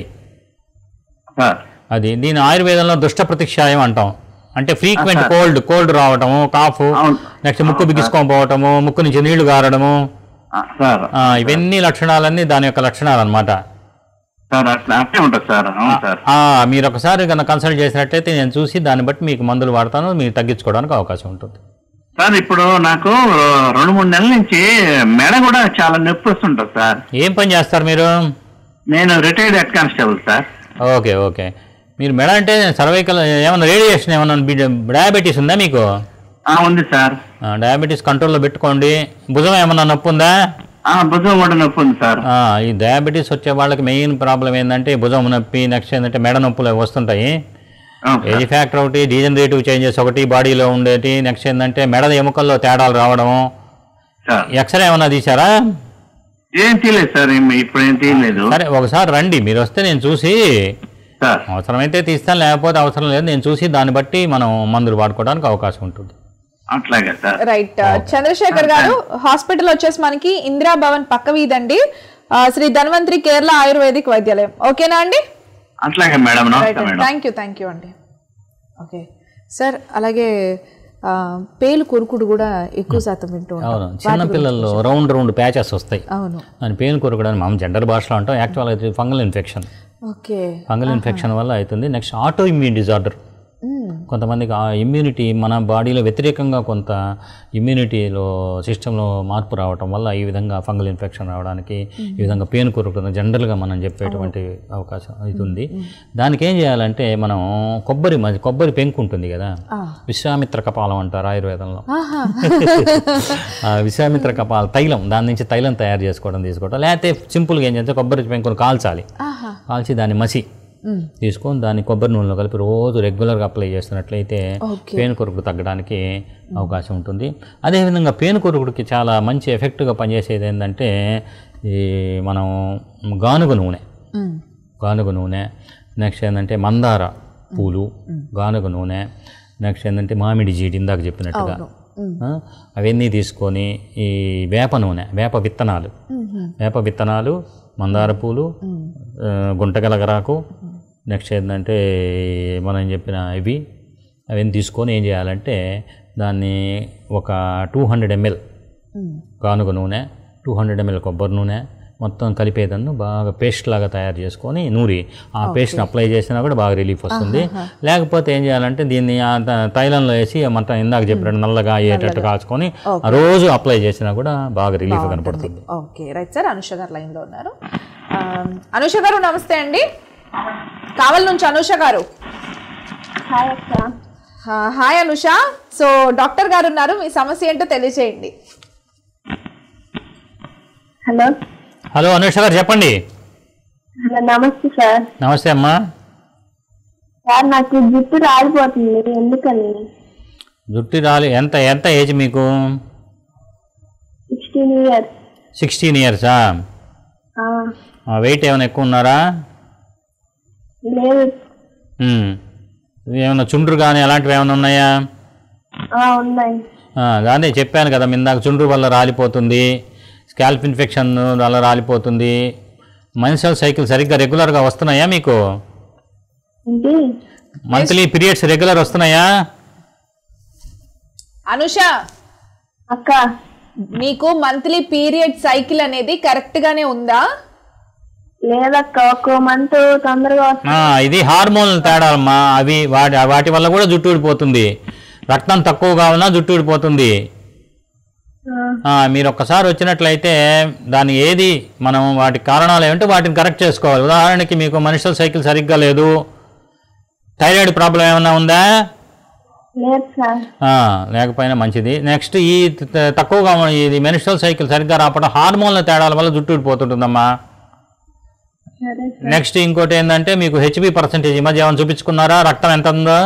సార్ అది దీని ఆయుర్వేదంలో దుష్ట ప్రతిక్షాయం అంటాం అంటే ఫ్రీక్వెంట్ సార్. కోల్డ్ కోల్డ్ రావటము కాఫ్ అవును. నెక్స్ట్ ముక్కు అవును, బిగించుకొని పోవటము ముక్కు నుంచి నీళ్లు గారడము ఆ, సార్ ఆ, ఇవన్నీ లక్షణాలన్నీ దాని యొక్క లక్షణాలు అనమాట సార్ అట్లా అట్లే ఉంటుంది సార్ అవును సార్ మీరు ఒకసారి కనుక కన్సల్ట్ చేసినట్లయితే నేను చూసి దాన్ని బట్టి మీకు మందులు వాడతాను మీరు తగ్గించుకోవడానికి అవకాశం ఉంటుంది సార్ ఇప్పుడు నాకు రెండు మూడు నెలల నుంచి మెడ కూడా చాలా నొప్పి వస్తుంటుంది సార్ ఏం పని చేస్తారు మీరు నేను retired head constable sir okay okay మీరు మెడ అంటే సర్వైకల్ ఏమన్నా రేడియేషన్ ఏమన్నా బి- డయాబెటీస్ ఉందా మీకు ఆ, ఉంది సార్ ఆ, డయాబెటీస్ కంట్రోల్లో పెట్టుకోండి భుజం ఏమన్నా నొప్పి ఉందా ఆ, భుజం కూడా నొప్పి ఉంది సార్ ఆ, ఈ డయాబెటీస్ వచ్చే వాళ్ళకి మెయిన్ ప్రాబ్లం ఏంటంటే భుజం నొప్పి నెక్స్ట్ ఏంటంటే మెడ నొప్పులు అవి వస్తుంటాయి అవును సార్. ఏజ్ ఫ్యాక్టర్ ఒకటి డీజనరేటివ్ చేంజెస్ ఒకటి బాడీలో ఉండేటి నెక్స్ట్ ఏంటంటే మెడ ఎముకల్లో తేడాలు రావడము సార్ ఎక్స్రే ఏమన్నా తీసారా ఏం తీయలేదు సార్ ఏం- ఇప్పుడు ఏం తీయలేదు సరే ఒకసారి రండి మీరు వస్తే నేను చూసి సార్ అవసరమైతే తీస్తాను లేకపోతే అవసరం లేదు నేను చూసి దాన్ని బట్టి మనం మందులు వాడుకోవడానికి అవకాశం ఉంటుంది అట్లాగే సార్ రైట్ చంద్రశేఖర్ గారు హాస్పిటల్ వచ్చేసి మనకి ఇందిరా భవన్ పక్క వీధండి ఆ, శ్రీ ధన్వంతరి కేరళ ఆయుర్వేదిక్ వైద్యాలయం ఓకేనా అండి అట్లాగే మేడం రైట్ నమస్తే madam thank you thank you అండి ఓకే సార్ అలాగే ఆ, పేలు కొరుకుడు కూడా ఎక్కువ శాతం వింటూ ఉంటాం అవును చిన్న పిల్లల్లో రౌండ్ రౌండ్ ప్యాచెస్ వస్తాయి అవును దాని పెయిన్ కొరకడానికి మనం జనరల్ భాషలో అంటాం యాక్చువల్ అయితే fungal infection okay fungal infection వల్ల అవుతుంది నెక్స్ట్ ఆటో ఇమ్యూన్ డిజార్డర్ కొంతమందికి ఆ ఇమ్యూనిటీ మన బాడీలో వ్యతిరేకంగా కొంత ఇమ్యూనిటీలో సిస్టంలో మార్పు రావటం వల్ల ఈ విధంగా ఫంగల్ ఇన్ఫెక్షన్ రావడానికి ఈ విధంగా పెయిన్ కొరుకుతుంది జనరల్గా మనం చెప్పేటువంటి అవకాశం ఇది ఉంది దానికి ఏం చేయాలంటే మనం కొబ్బరి మ- కొబ్బరి పెంకు ఉంటుంది కదా విశ్వామిత్ర కపాలం అంటారు ఆయుర్వేదంలో ఆ విశ్వామిత్ర కపాల తైలం దాని నుంచి తైలం తయారు చేసుకోవడం తీసుకోవడం లేకపోతే సింపుల్గా ఏం చేస్తే కొబ్బరి పెంకును కాల్చాలి కాల్చి దాన్ని మసి తీసుకొని దాన్ని కొబ్బరి నూనెలో కలిపి రోజు రెగ్యులర్గా అప్లై చేస్తున్నట్లయితే పేను కొరుకుడు తగ్గడానికి అవకాశం ఉంటుంది అదేవిధంగా పేను కొరుకుడికి చాలా మంచి ఎఫెక్ట్గా పనిచేసేది ఏంటంటే ఈ మనం గానుగ నూనె గానుగ నూనె నెక్స్ట్ ఏంటంటే మందార పూలు గానుగ నూనె నెక్స్ట్ ఏంటంటే మామిడి జీడి ఇందాక చెప్పినట్టుగా ఆ, అవన్నీ తీసుకొని ఈ వేప నూనె వేప విత్తనాలు వేప విత్తనాలు మందార పూలు ఆ, గుంటగలగరాకు నెక్స్ట్ ఏంటంటే మనం చెప్పిన ఇవి అవన్నీ తీసుకొని ఏం చేయాలంటే దాన్ని ఒక టూ హండ్రెడ్ ఎంఎల్ గానుగ నూనె టూ హండ్రెడ్ ఎంఎల్ కొబ్బరి నూనె మొత్తం కలిపేదన్ను బాగా పేస్ట్ లాగా తయారు చేసుకొని నూరి ఆ పేస్ట్ని అప్లై చేసినా కూడా బాగా రిలీఫ్ వస్తుంది లేకపోతే ఏం చేయాలంటే దీన్ని ఆ త- తైలంలో వేసి మొత్తం ఇందాక చెప్పినట్టు నల్లగా అయ్యేటట్టు కాచుకొని ఆ రోజు అప్లై చేసినా కూడా బాగా రిలీఫ్ కనపడుతుంది ఓకే రైట్ సార్ అనుష గారు లైన్ లో ఉన్నారు ఆ, అనుష గారు నమస్తే అండి కావల్ నుంచి అనుష గారు హాయ్ అక్క ఆ, హాయ్ అనుష సో డాక్టర్ గారు ఉన్నారు మీ సమస్య ఏంటో తెలియజేయండి హలో హలో అనుష గారు చెప్పండి హలో నమస్తే సార్ నమస్తే అమ్మా సార్ నాకు జుట్టు రాలిపోతుంది ఎందుకని జుట్టు రాలి ఎంత ఎంత ఏజ్ మీకు సిక్స్టీన్ ఇయర్స్ సిక్స్టీన్ ఇయర్సా వెయిట్ ఏమైనా ఎక్కువ ఉన్నారా లేదు ఉమ్. ఏమైనా చుండ్రు కానీ అలాంటివి ఏమైనా ఉన్నాయా ఆ, ఉన్నాయి ఆ, అదే చెప్పాను కదా ఇందాక చుండ్రు వల్ల రాలిపోతుంది స్కాల్ప్ ఇన్ఫెక్షన్ వల్ల రాలిపోతుంది మెన్స్ట్రల్ సైకిల్ సరిగ్గా రెగ్యులర్గా వస్తున్నాయా మీకు ఏంటి మంత్లీ పీరియడ్స్ రెగ్యులర్ వస్తున్నాయా అనుష అక్క మీకు మంత్లీ పీరియడ్ సైకిల్ అనేది కరెక్ట్ గానే ఉందా లేదక్క ఒక్కో మంత్ తొందరగా వస్తుంది ఆ, ఇది హార్మోన్ తేడాలమ్మా అవి వాటి వాటి వల్ల కూడా జుట్టు ఊడిపోతుంది రక్తం తక్కువగా ఉన్నా జుట్టు ఊడిపోతుంది ఆ, మీరు ఒక్కసారి వచ్చినట్లయితే దాని ఏది మనం వాటి కారణాలు ఏమంటే వాటిని కరెక్ట్ చేసుకోవాలి ఉదాహరణకి మీకు మనుషుల సైకిల్ సరిగ్గా లేదు థైరాయిడ్ ప్రాబ్లం ఏమైనా ఉందా లేదు సార్ ఆ, లేకపోయినా మంచిది నెక్స్ట్ ఈ త- తక్కువగా ఉన్న ఇది మెనిస్ట్రల్ సైకిల్ సరిగ్గా రావడం హార్మోన్ల తేడాల వల్ల జుట్టు ఊడిపోతుంటుందమ్మా సరే సార్ నెక్స్ట్ ఇంకోటి ఏంటంటే మీకు హెచ్బి పర్సంటేజ్ ఈ మధ్య ఏమైనా చూపించుకున్నారా రక్తం ఎంత ఉందో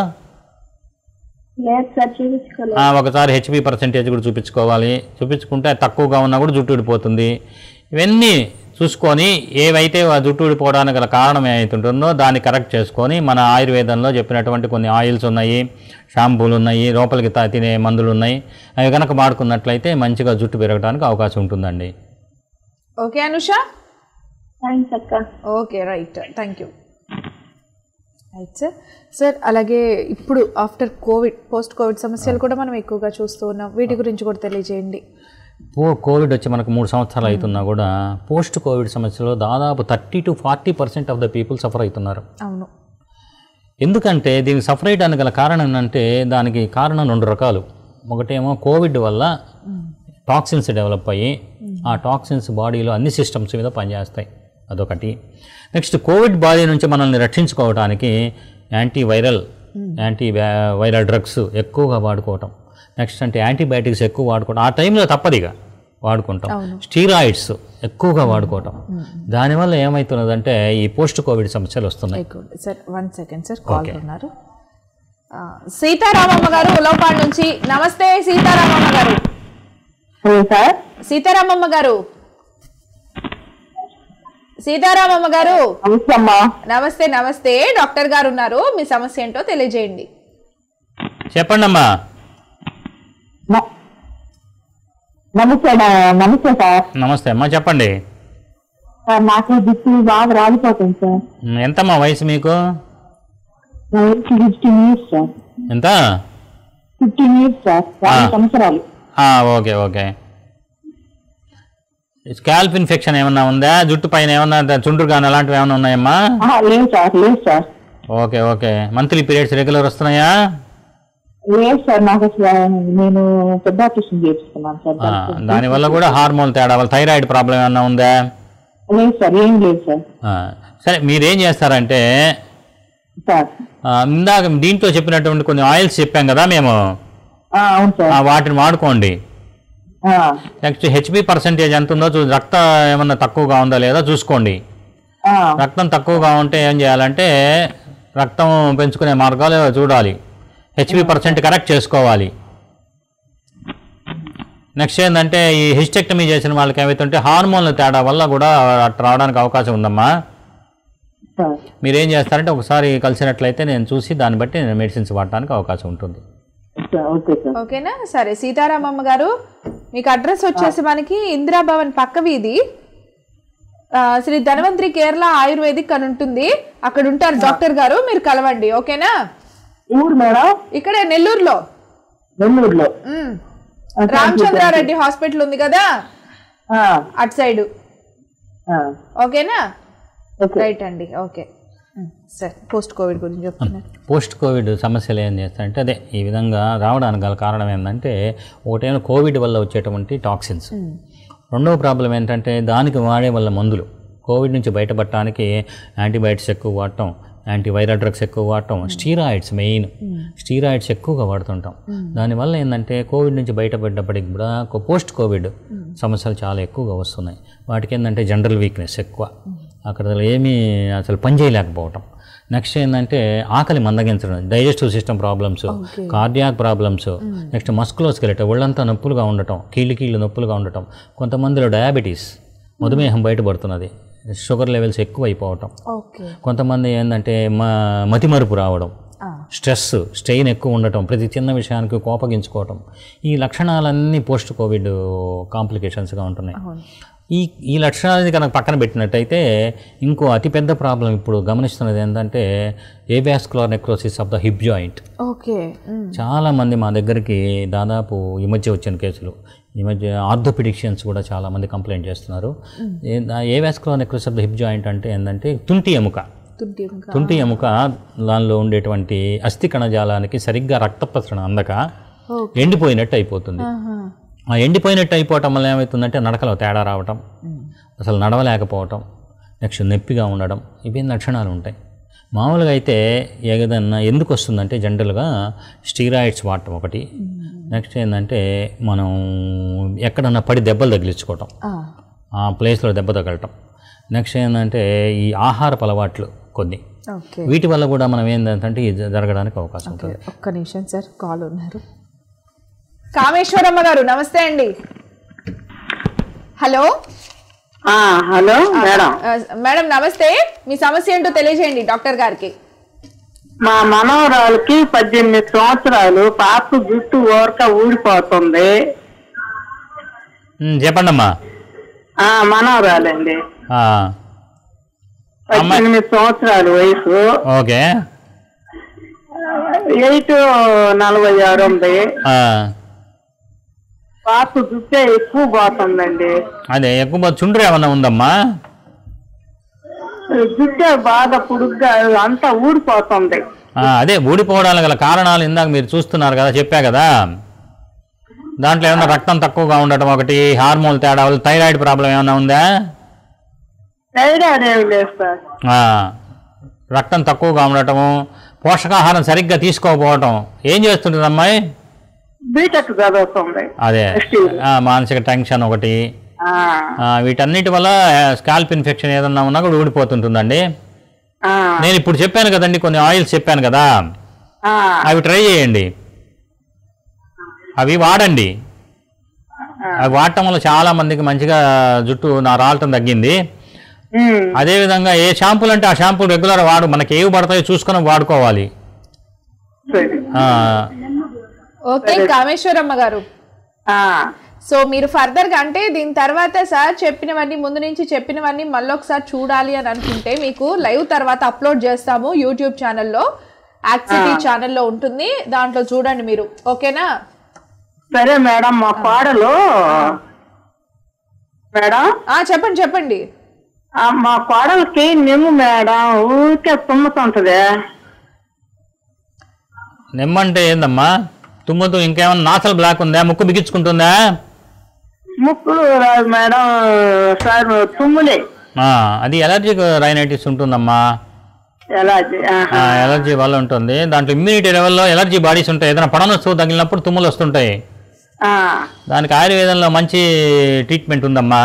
లేదు సార్ చూపించుకోలేదు ఆ, ఒకసారి హెచ్బి పర్సంటేజ్ కూడా చూపించుకోవాలి చూపించుకుంటే తక్కువగా ఉన్నా కూడా జుట్టు ఊడిపోతుంది ఇవన్నీ చూసుకొని ఏవైతే ఆ జుట్టు ఊడిపోవడానికి గల కారణం ఏమైతుంటుందో దాన్ని కరెక్ట్ చేసుకొని మన ఆయుర్వేదంలో చెప్పినటువంటి కొన్ని ఆయిల్స్ ఉన్నాయి షాంపూలు ఉన్నాయి లోపలికి తా- తినే మందులు ఉన్నాయి అవి కనుక వాడుకున్నట్లయితే మంచిగా జుట్టు పెరగడానికి అవకాశం ఉంటుందండి ఓకే అనుష థ్యాంక్స్ అక్క okay right thank you right sir sir అలాగే ఇప్పుడు ఆఫ్టర్ కోవిడ్ పోస్ట్ కోవిడ్ సమస్యలు కూడా మనం ఎక్కువగా చూస్తూ ఉన్నాం వీటి గురించి కూడా తెలియజేయండి పో కోవిడ్ వచ్చి మనకు మూడు సంవత్సరాలు అవుతున్నా కూడా పోస్ట్ కోవిడ్ సమస్యలో దాదాపు thirty to forty percent of the people suffer అవుతున్నారు అవును ఎందుకంటే దీనికి సఫర్ అయ్యడానికి గల కారణం ఏంటంటే దానికి కారణం రెండు రకాలు ఒకటేమో కోవిడ్ వల్ల టాక్సిన్స్ డెవలప్ అయ్యి ఆ టాక్సిన్స్ బాడీలో అన్ని సిస్టమ్స్ మీద పనిచేస్తాయి అదొకటి నెక్స్ట్ కోవిడ్ బాడీ నుంచి మనల్ని రక్షించుకోవడానికి anti viral anti viral drugs ఎక్కువగా వాడుకోవటం నెక్స్ట్ అంటే యాంటీబయాటిక్స్ ఎక్కువ వాడుకోవటం ఆ టైంలో తప్పదిగా వాడుకుంటాం స్టీరాయిడ్స్ ఎక్కువగా వాడుకోవటం దానివల్ల ఏమవుతున్నదంటే ఈ పోస్ట్ కోవిడ్ సమస్యలు వస్తున్నాయి sir one second sir call ఉన్నారు ఆ, సీతారామమ్మ గారు ఉలవపాడు నుంచి నమస్తే సీతారామమ్మ గారు సార్ సీతారామమ్మ గారు సీతారామమ్మ గారు నమస్తే అమ్మా నమస్తే నమస్తే డాక్టర్ గారు ఉన్నారు మీ సమస్య ఏంటో తెలియజేయండి చెప్పండి అమ్మా న- నమస్తే డా- నమస్తే సార్ నమస్తే అమ్మా చెప్పండి సార్ నాకు దిక్కు బాగా రాలిపోతుంది సార్ మ్, ఎంతమ్మా వయసు మీకు నా వయసు ఫిఫ్టీన్ ఇయర్స్ సార్ ఎంత ఫిఫ్టీన్ ఇయర్స్ సార్ యాభై ఆ. సంవత్సరాలు ఆ, ఓకే ఓకే స్కాల్ప్ ఇన్ఫెక్షన్ ఏమన్నా ఉందా జుట్టు పైన ఏమన్నా ద- చుండ్రు కానీ అలాంటివి ఏమన్నా ఉన్నాయమ్మా ఆహా, లేదు సార్ లేదు sir okay okay monthly periods regular వస్తున్నాయా లేదు సార్ నాకు అసలు నేను పెద్ద ఆపరేషన్ చేపిస్తున్నాను సార్ ఆ, దానివల్ల కూడా హార్మోన్ తేడా వల్ల థైరాయిడ్ ప్రాబ్లం ఏమన్నా ఉందా లేదు సార్ ఏం లేదు సార్ ఆ, సరే మీరేం చేస్తారంటే సార్ ఆ, ఇందాక దీంట్లో చెప్పినటువంటి కొన్ని ఆయిల్స్ చెప్పాం కదా మేము ఆ, అవును సార్ ఆ, వాటిని వాడుకోండి ఆ, నెక్స్ట్ హెచ్బి పర్సంటేజ్ ఎంత ఉందో చూ రక్త ఏమన్నా తక్కువగా ఉందా లేదా చూసుకోండి ఆ, రక్తం తక్కువగా ఉంటే ఏం చేయాలంటే రక్తం పెంచుకునే మార్గాలు చూడాలి హెచ్బి పర్సెంట్ కరెక్ట్ చేసుకోవాలి నెక్స్ట్ ఏంటంటే ఈ హిస్టెక్టమీ చేసిన వాళ్ళకి ఏమైతుంటే హార్మోన్ల తేడా వల్ల కూడా అట్లా రావడానికి అవకాశం ఉందమ్మా సార్ మీరేం చేస్తారంటే ఒకసారి కలిసినట్లయితే నేను చూసి దాన్ని బట్టి నేను మెడిసిన్స్ వాడడానికి అవకాశం ఉంటుంది సార్ ఓకే సార్ ఓకేనా సరే సీతారామమ్మ గారు మీకు అడ్రస్ వచ్చేసి మనకి ఇందిరాభవన్ పక్క వీధి ఆ, శ్రీ ధన్వంతరి కేరళ ఆయుర్వేదిక్ అని ఉంటుంది అక్కడ ఉంటారు డాక్టర్ గారు మీరు కలవండి ఓకేనా ఊరు మేడం ఇక్కడే నెల్లూరులో నెల్లూరులో ఉమ్. ఆ, thank you, రామచంద్రారెడ్డి హాస్పిటల్ ఉంది కదా ఆ, అటు సైడ్ ఆ, ఓకేనా ఓకే రైట్ అండి ఓకే ఉమ్, సరే పోస్ట్ కోవిడ్ గురించి చెప్తున్నారు పోస్ట్ కోవిడ్ సమస్యలు ఏం చేస్తాయంటే అదే ఈ విధంగా రావడానికి గల కారణం ఏంటంటే ఒకటేమో కోవిడ్ వల్ల వచ్చేటువంటి టాక్సిన్స్ రెండవ ప్రాబ్లం ఏంటంటే దానికి వాడే వల్ల మందులు కోవిడ్ నుంచి బయటపడటానికి యాంటీబయాటిక్స్ ఎక్కువ వాడటం యాంటీవైరల్ డ్రగ్స్ ఎక్కువ వాడటం స్టీరాయిడ్స్ మెయిన్ స్టీరాయిడ్స్ ఎక్కువగా వాడుతుంటాం దానివల్ల ఏంటంటే కోవిడ్ నుంచి బయటపడ్డప్పటికి కూడా పోస్ట్ కోవిడ్ సమస్యలు చాలా ఎక్కువగా వస్తున్నాయి వాటికి ఏంటంటే జనరల్ వీక్నెస్ ఎక్కువ అక్కడ అసలు ఏమీ అసలు పని చేయలేకపోవటం నెక్స్ట్ ఏంటంటే ఆకలి మందగించడం digestive system problems cardiac problems next musculoskeletal ఒళ్ళంతా నొప్పులుగా ఉండటం కీళ్ళు కీళ్ళు నొప్పులుగా ఉండటం కొంతమందిలో డయాబెటీస్ మధుమేహం బయటపడుతున్నది షుగర్ లెవెల్స్ ఎక్కువ అయిపోవటం ఓకే కొంతమంది ఏంటంటే మ మతిమరుపు రావడం స్ట్రెస్ స్ట్రెయిన్ ఎక్కువ ఉండటం ప్రతి చిన్న విషయానికి కోపగించుకోవటం ఈ లక్షణాలన్నీ పోస్ట్ కోవిడ్ కాంప్లికేషన్స్గా ఉంటున్నాయి ఈ ఈ లక్షణాలని కనుక పక్కన పెట్టినట్టయితే ఇంకో అతిపెద్ద ప్రాబ్లం ఇప్పుడు గమనిస్తున్నది ఏంటంటే avascular necrosis of the hip joint okay hmm. చాలా మంది మా దగ్గరికి దాదాపు ఈ మధ్య వచ్చిన కేసులు ఈ మధ్య ఆర్థోపిడిక్షన్స్ కూడా చాలా మంది కంప్లైంట్ చేస్తున్నారు avascular necrosis of the hip joint అంటే ఏంటంటే తుంటి ఎముక తుంటి ఎముక. తుంటి ఎముక దానిలో ఉండేటువంటి అస్థి కణజాలానికి సరిగ్గా రక్త ప్రసరణ అందక ఎండిపోయినట్టు అయిపోతుంది ఆహా. ఆ ఎండిపోయినట్టు అయిపోవటం వల్ల ఏమవుతుందంటే నడకలో తేడా రావటం అసలు నడవలేకపోవటం నెక్స్ట్ నొప్పిగా ఉండడం ఇవి లక్షణాలు ఉంటాయి మామూలుగా అయితే ఏదన్నా ఎందుకు వస్తుందంటే జనరల్గా స్టీరాయిడ్స్ వాడటం ఒకటి నెక్స్ట్ ఏంటంటే మనం ఎక్కడన్నా పడి దెబ్బలు తగిలించుకోవటం ఆ, ఆ ప్లేస్లో దెబ్బ తగలటం నెక్స్ట్ ఏంటంటే ఈ ఆహారపు అలవాట్లు కొన్ని ఓకే వీటి వల్ల కూడా మనం ఏంటంటే ఇది జరగడానికి అవకాశం ఉంటుంది ఒక్క నిమిషం సార్ కాల్ ఉన్నారు కామేశ్వరమ్మ గారు నమస్తే అండి హలో ఆ, హలో మేడం ఆ, మేడం నమస్తే మీ సమస్య ఏంటో తెలియజేయండి డాక్టర్ గారికి మా మనవరాలకి పద్దెనిమిది సంవత్సరాలు పాప జుట్టు ఊరక ఊడిపోతుంది ఉమ్, చెప్పండమ్మా ఆ మనవరాలండి ఆ, పద్దెనిమిది సంవత్సరాలు వయసు ఓకే ఎయిట్ నలభై ఆరు ఉంది ఆ, పాప జుట్టే ఎక్కువ పోతుందండి అదే ఎక్కువ చుండ్రు ఏమన్నా ఉందమ్మా జుట్టే బాగా పొడుగ్గా అంతా ఊడిపోతుంది ఆ, అదే ఊడిపోవడానికి గల కారణాలు ఇందాక మీరు చూస్తున్నారు కదా చెప్పా కదా దాంట్లో ఏమన్నా రక్తం తక్కువగా ఉండటం ఒకటి హార్మోన్ తేడా వల్ల థైరాయిడ్ ప్రాబ్లం ఏమైనా ఉందా థైరాయిడ్ ఏమి లేదు సార్ ఆ, రక్తం తక్కువగా ఉండటము పోషకాహారం సరిగ్గా తీసుకోకపోవటం ఏం చేస్తుంటుంది అమ్మాయి బీటెక్ చదువుతుంది అదే ఆ, మానసిక టెన్షన్ ఒకటి ఆ, ఆ, వీటన్నిటి వల్ల స్కాల్ప్ ఇన్ఫెక్షన్ ఏదన్నా ఉన్నా కూడా ఊడిపోతుంటుందండి ఆ, నేను ఇప్పుడు చెప్పాను కదండి కొన్ని ఆయిల్స్ చెప్పాను కదా ఆ, అవి ట్రై చేయండి అవి వాడండి అవి వాడటం వల్ల చాలా మందికి మంచిగా జుట్టు నా రాలటం తగ్గింది ఉమ్, అదేవిధంగా ఏ షాంపూలు అంటే ఆ షాంపూ రెగ్యులర్ వాడు మనకి ఏవి పడతాయో చూసుకొని వాడుకోవాలి సరే ఆ, ఓకే కామేశ్వరమ్మ గారు ఆ, సో మీరు ఫర్దర్గా అంటే దీని తర్వాత సార్ చెప్పినవన్నీ ముందు నుంచి చెప్పినవన్నీ మళ్ళీ ఒకసారి చూడాలి అని అనుకుంటే మీకు లైవ్ తర్వాత అప్లోడ్ చేస్తాము యూట్యూబ్ ఛానల్లో యాక్సిటీ ఛానల్లో ఉంటుంది దాంట్లో చూడండి మీరు ఓకేనా సరే మేడం మా కోడలు మేడం ఆ చెప్పండి చెప్పండి ఆ, మా కోడలకి నిమ్ము మేడం ఊరికే తుమ్ముతుంటది నిమ్మంటే ఏందమ్మా తుమ్ముతూ ఇంకేమన్నా నాసల్ బ్లాక్ ఉందా ముక్కు బిగించుకుంటుందా ముక్కు రాదు మేడం సార్ తుమ్ములే ఆ, అది ఎలర్జిక్ రైనైటిస్ ఉంటుందమ్మా ఎలా ఆ, ఎలర్జీ వల్ల ఉంటుంది దాంట్లో ఇమ్యూనిటీ లెవెల్లో ఎలర్జీ బాడీస్ ఉంటాయి ఏదైనా పడనొస్తూ తగిలినప్పుడు తుమ్ములు వస్తుంటాయి దానికి ఆయుర్వేదంలో మంచి ట్రీట్మెంట్ ఉందమ్మా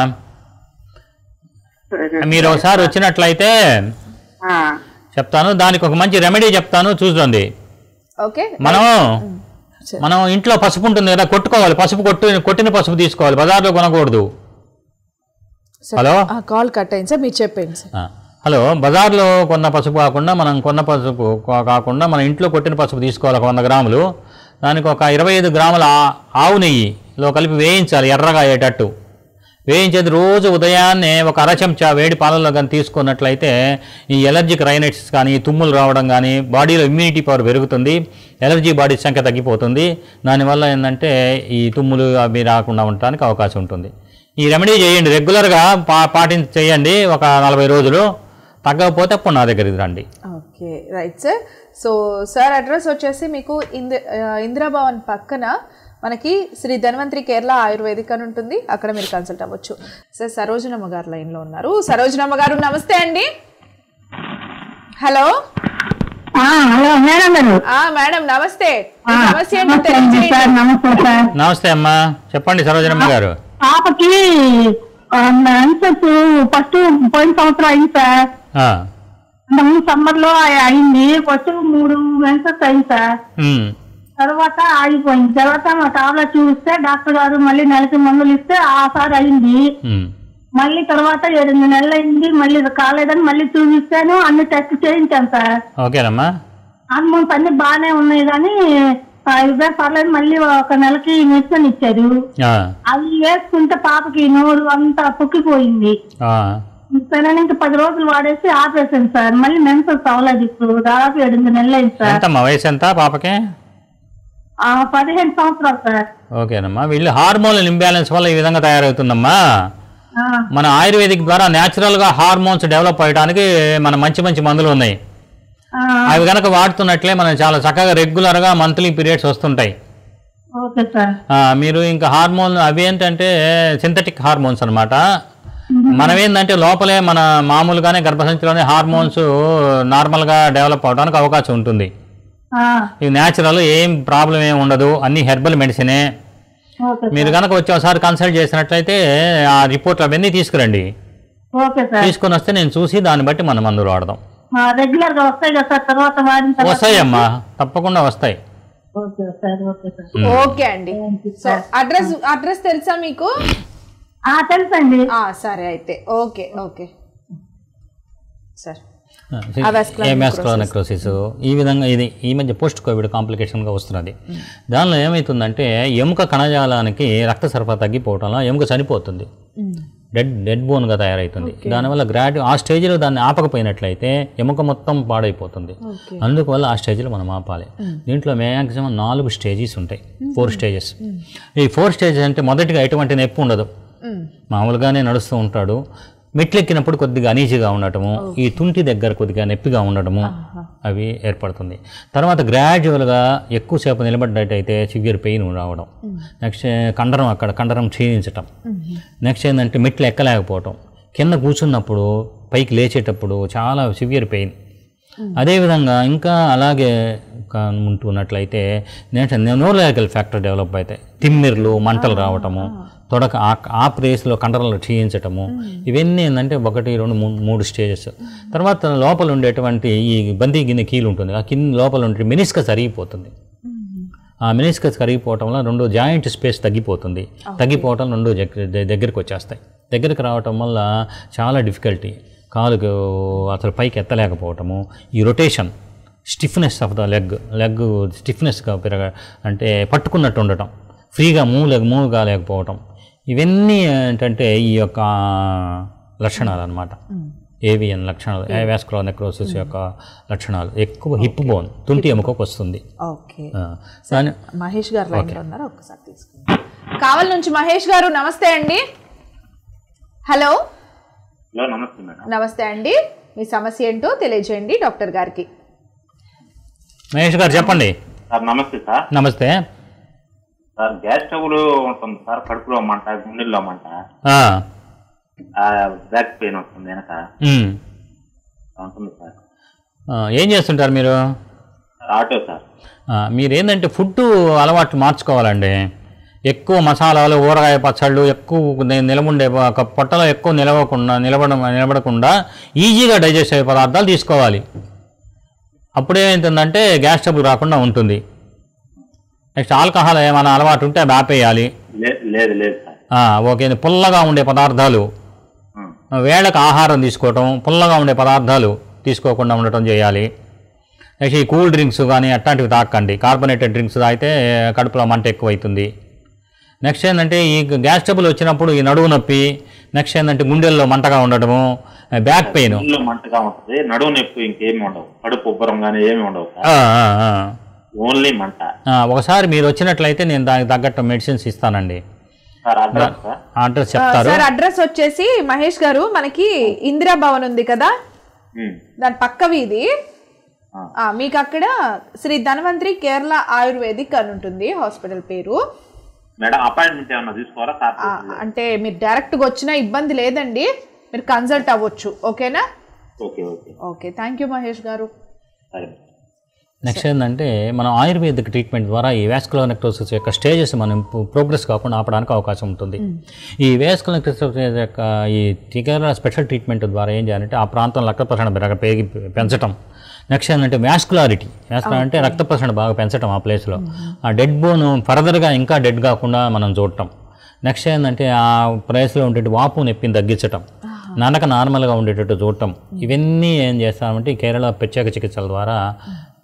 మీరు ఒకసారి వచ్చినట్లయితే చెప్తాను దానికి ఒక మంచి రెమెడీ చెప్తాను చూసుకోండి ఓకే మనం మనం ఇంట్లో పసుపు ఉంటుంది కదా కొట్టుకోవాలి పసుపు కొట్టు కొట్టిన పసుపు తీసుకోవాలి బజార్లో కొనకూడదు హలో కాల్ కట్ అయింది సార్ మీరు చెప్పండి సార్ ఆ, హలో బజార్లో కొన్న పసుపు కాకుండా మనం కొన్న పసుపు కా- కాకుండా మన ఇంట్లో కొట్టిన పసుపు తీసుకోవాలి ఒక వంద గ్రాములు దానికి ఒక ఇరవై ఐదు గ్రాముల ఆ- ఆవు నెయ్యిలో కలిపి వేయించాలి ఎర్రగా అయ్యేటట్టు వేయించేది రోజు ఉదయాన్నే ఒక అర చెంచా వేడి పాలల్లో కానీ తీసుకున్నట్లయితే ఈ ఎలర్జిక్ రైనైటిస్ కానీ తుమ్ములు రావడం కానీ బాడీలో ఇమ్యూనిటీ పవర్ పెరుగుతుంది ఎలర్జీ బాడీ సంఖ్య తగ్గిపోతుంది దానివల్ల ఏంటంటే ఈ తుమ్ములు అవి రాకుండా ఉండటానికి అవకాశం ఉంటుంది ఈ రెమెడీ చేయండి రెగ్యులర్గా పా పాటించి చేయండి ఒక నలభై రోజులు తగ్గకపోతే అప్పుడు నా దగ్గరికి రండి okay right sir so sir address వచ్చేసి మీకు ఇంద ఆ, ఇందిరాభవన్ పక్కన మనకి శ్రీ ధన్వంతరి కేరళ ఆయుర్వేదిక్ అని ఉంటుంది అక్కడ మీరు కన్సల్ట్ అవ్వచ్చు సార్ సరోజనమ్మ గారు లైన్లో ఉన్నారు సరోజనమ్మ గారు నమస్తే అండి హలో హలో మేడం గారు ఆ మేడం నమస్తే మీ ఆ, సమస్య ఏంటో నమస్తే అండి తెలియజేయండి సార్ నమస్తే సార్ నమస్తే అమ్మా చెప్పండి సరోజనమ్మ గారు పాపకి మెన్సెస్ ఫస్ట్ పోయిన సంవత్సరం అయింది సార్ ఆ, అంతకుముందు సమ్మర్ లో అయింది ఫస్ట్ మూడు మెన్సెస్ అయింది సార్ ఉమ్, తర్వాత ఆగిపోయింది తర్వాత మా టాబ్లెట్ చూస్తే డాక్టర్ గారు మళ్ళీ నెలకి మందులు ఇస్తే ఆ సార్ అయింది ఉమ్, మళ్ళీ తర్వాత ఎనిమిది నెలలు అయింది మళ్ళీ ఇది కాలేదని మళ్ళీ చూపిస్తాను అన్ని టెస్ట్ చేయించాను సార్ ఓకేనమ్మా హార్మోన్స్ అన్ని బాగానే ఉన్నాయి కానీ ఆ, ఇవే పర్లేదు మళ్ళీ ఒక నెలకి మెడిసిన్ ఇచ్చారు ఆ, అవి వేసుకుంటే పాపకి నోరు అంతా పొక్కిపోయింది ఆ, సరే ఇంకా పది రోజులు వాడేసి ఆపేసాను సార్ మళ్ళీ మెన్సెస్ అవ్వలేదు ఇప్పుడు దాదాపు ఎనిమిది నెలలు అయింది సార్ ఎంతమ్మా వయసు ఎంత పాపకి ఆ, పదిహేను సంవత్సరాలు సార్ ఓకేనమ్మా వీళ్ళు హార్మోన్ ఇంబ్యాలెన్స్ వల్ల ఈ విధంగా తయారవుతుందమ్మా ఆ, మన ఆయుర్వేదిక్ ద్వారా న్యాచురల్గా హార్మోన్స్ డెవలప్ అయ్యడానికి మన మంచి మంచి మందులు ఉన్నాయి ఆ, అవి కనుక వాడుతున్నట్లే మనం చాలా చక్కగా రెగ్యులర్గా మంత్లీ పీరియడ్స్ వస్తుంటాయి ఓకే సార్ ఆ, మీరు ఇంకా హార్మోన్ అవి ఏంటంటే సింథటిక్ హార్మోన్స్ అనమాట మనం ఏంటంటే లోపలే మన మామూలుగానే గర్భసంచిలోనే హార్మోన్స్ నార్మల్గా డెవలప్ అవడానికి అవకాశం ఉంటుంది ఆ, ఇవి న్యాచురల్ ఏం ప్రాబ్లం ఏం ఉండదు అన్ని హెర్బల్ మెడిసినే ఓకే మీరు కనుక వచ్చి ఒకసారి కన్సల్ట్ చేసినట్లయితే ఆ రిపోర్ట్లు అవన్నీ తీసుకురండి ఓకే సార్ తీసుకొని వస్తే నేను చూసి దాన్ని బట్టి మనం మందులు వాడదాం రెగ్యులర్ గా వస్తాయి కదా సార్ తర్వాత వాడిన తర్వాత వస్తాయమ్మా తప్పకుండా వస్తాయి okay sir okay sir okay అండి సో అడ్రస్ అడ్రస్ తెలుసా మీకు ఆ తెలుసండి ఆ, సరే అయితే ఓకే ఓకే సరే ఆ, ఆ vascular ఏ vascular necrosis ఈ విధంగా ఇది ఈ మధ్య పోస్ట్ కోవిడ్ కాంప్లికేషన్గా వస్తున్నది దానిలో ఏమవుతుందంటే ఎముక కణజాలానికి రక్త సరఫరా తగ్గిపోవటంలో ఎముక చనిపోతుంది డెడ్ డెడ్ బోన్గా తయారవుతుంది దానివల్ల గ్రాడ్యు ఆ స్టేజ్లో దాన్ని ఆపకపోయినట్లయితే ఎముక మొత్తం పాడైపోతుంది అందువల్ల ఆ స్టేజ్లో మనం ఆపాలి దీంట్లో మ్యాక్సిమం నాలుగు స్టేజెస్ ఉంటాయి ఫోర్ స్టేజెస్ ఈ ఫోర్ స్టేజెస్ అంటే మొదటిగా ఎటువంటి నొప్పి ఉండదు మామూలుగానే నడుస్తూ ఉంటాడు మెట్లెక్కినప్పుడు కొద్దిగా అనీజీగా ఉండటము ఈ తుంటి దగ్గర కొద్దిగా నొప్పిగా ఉండటము అవి ఏర్పడుతుంది తర్వాత గ్రాడ్యువల్గా ఎక్కువసేపు నిలబడ్డట్టయితే సివియర్ పెయిన్ రావడం నెక్స్ట్ కండరం అక్కడ కండరం క్షీణించటం నెక్స్ట్ ఏంటంటే మెట్లు ఎక్కలేకపోవటం కింద కూర్చున్నప్పుడు పైకి లేచేటప్పుడు చాలా సివియర్ పెయిన్ అదేవిధంగా ఇంకా అలాగే క- ఉంటున్నట్లయితే నెక్స్ట్ న్యూరలాజికల్ ఫ్యాక్టర్ డెవలప్ అవుతాయి తిమ్మిర్లు మంటలు రావటము తొడక ఆ- ఆ ప్లేస్లో కండరాలు క్షీణించటము ఇవన్నీ ఏంటంటే ఒకటి రెండు మూడు మూడు స్టేజెస్ తర్వాత లోపల ఉండేటువంటి ఈ బందీ గిన్నె కీలు ఉంటుంది ఆ కింద లోపల ఉండే మినిస్కస్ అరిగిపోతుంది ఆ మినిస్కస్ కరిగిపోవటం వల్ల రెండు జాయింట్ స్పేస్ తగ్గిపోతుంది తగ్గిపోవటం రెండు దగ్గర- దగ్గరికి వచ్చేస్తాయి దగ్గరికి రావటం వల్ల చాలా డిఫికల్టీ కాలుకు అసలు పైకి ఎత్తలేకపోవటము ఈ rotation stiffness of the leg leg స్టిఫ్నెస్గా పెరగ అంటే పట్టుకున్నట్టు ఉండటం ఫ్రీగా మూవ్ లేక మూవ్ కాలేకపోవటం ఇవన్నీ ఏంటంటే ఈ యొక్క లక్షణాలు అనమాట ఏవియన్ లక్షణాలు వాస్కులర్ నెక్రోసిస్ యొక్క లక్షణాలు ఎక్కువ హిప్ బోన్ తుంటి ఎముకకు వస్తుంది ఓకే ఆ, దాని మహేష్ గారు లైన్ లో ఉన్నారు ఒక్కసారి తీసుకుందాం కావల్ నుంచి మహేష్ గారు నమస్తే అండి హలో హలో నమస్తే మేడం నమస్తే అండి మీ సమస్య ఏంటో తెలియజేయండి డాక్టర్ గారికి మహేష్ గారు చెప్పండి సార్ నమస్తే సార్ నమస్తే సార్ గ్యాస్ స్టవ్లు ఉంటుంది సార్ కడుపులో మంట గుండెల్లో మంట ఆ, ఆ, బ్యాక్ పెయిన్ వస్తుంది వెనక ఉమ్. ఉంటుంది సార్ ఆ, ఏం చేస్తుంటారు మీరు సార్ ఆటో సార్ ఆ, మీరు ఏంటంటే ఫుడ్ అలవాట్లు మార్చుకోవాలండి ఎక్కువ మసాలాలు ఊరగాయ పచ్చళ్ళు ఎక్కువ ని- నిలబుండే ఒక పొట్టలో ఎక్కువ నిలవకుండా నిలబడ నిలబడకుండా ఈజీగా డైజెస్ట్ అయ్యే పదార్థాలు తీసుకోవాలి అప్పుడేమవుతుందంటే గ్యాస్ ట్రబుల్ రాకుండా ఉంటుంది నెక్స్ట్ ఆల్కహాల్ ఏమైనా అలవాటు ఉంటే అది ఆపేయాలి లే- లేదు లేదు సార్ ఆ, ఓకే పుల్లగా ఉండే పదార్థాలు ఉం. వేళకు ఆహారం తీసుకోవటం పుల్లగా ఉండే పదార్థాలు తీసుకోకుండా ఉండటం చేయాలి నెక్స్ట్ ఈ కూల్ డ్రింక్స్ కానీ అట్లాంటివి తాకండి కార్బొనేటెడ్ డ్రింక్స్ తాగితే కడుపులో మంట ఎక్కువ అవుతుంది నెక్స్ట్ ఏంటంటే ఈ గ్యాస్ ట్రబుల్ వచ్చినప్పుడు ఈ నడువు నొప్పి నెక్స్ట్ ఏంటంటే గుండెల్లో మంటగా ఉండడము బ్యాక్ పెయిన్ గుండెలో మంటగా ఉంటుంది నడువు నొప్పి ఇంకేమి ఉండవు కడుపు ఉబ్బరం కానీ ఏమి ఉండవు సార్ ఓన్లీ మంట ఒకసారి మీరు వచ్చినట్లయితే నేను దానికి తగ్గట్టు మెడిసిన్స్ ఇస్తానండి సార్ అడ్రస్ సార్ అడ్రస్ చెప్తారు సార్ అడ్రస్ వచ్చేసి మహేష్ గారు మనకి ఇందిరా భవన్ ఉంది కదా ఉం. దాని పక్క వీధి ఆ, మీకు అక్కడ శ్రీ ధన్వంతరి కేరళ ఆయుర్వేదిక్ అని ఉంటుంది హాస్పిటల్ పేరు మేడం అపాయింట్మెంట్ ఏమన్నా తీసుకోవాలా సార్ ఆ, అంటే మీరు డైరెక్ట్గా వచ్చినా ఇబ్బంది లేదండి మీరు కన్సల్ట్ అవ్వచ్చు ఓకేనా okay okay okay thank you Mahesh గారు సరే నెక్స్ట్ ఏంటంటే మనం ఆయుర్వేదిక్ ట్రీట్మెంట్ ద్వారా ఈ వాస్కులర్ నెక్రోసిస్ యొక్క స్టేజెస్ మనం ప్రోగ్రెస్ కాకుండా ఆపడానికి అవకాశం ఉంటుంది ఈ వాస్కులర్ నెక్రోసిస్ యొక్క ఈ టీకాల స్పెషల్ ట్రీట్మెంట్ ద్వారా ఏం చేయాలంటే ఆ ప్రాంతం రక్త ప్రసరణ పెరగ పెరిగి పెంచడం నెక్స్ట్ ఏంటంటే వ్యాస్కులారిటీ వ్యాస్కులర్ అంటే రక్త ప్రసరణ బాగా పెంచడం ఆ ప్లేస్లో ఆ డెడ్ బోన్ ఫర్దర్గా ఇంకా డెడ్ కాకుండా మనం చూడటం నెక్స్ట్ ఏంటంటే ఆ ప్లేస్లో ఉండే వాపు నొప్పిని తగ్గించటం ననక నార్మల్గా ఉండేటట్టు చూడటం ఇవన్నీ ఏం చేస్తామంటే ఈ కేరళ ప్రత్యేక చికిత్సల ద్వారా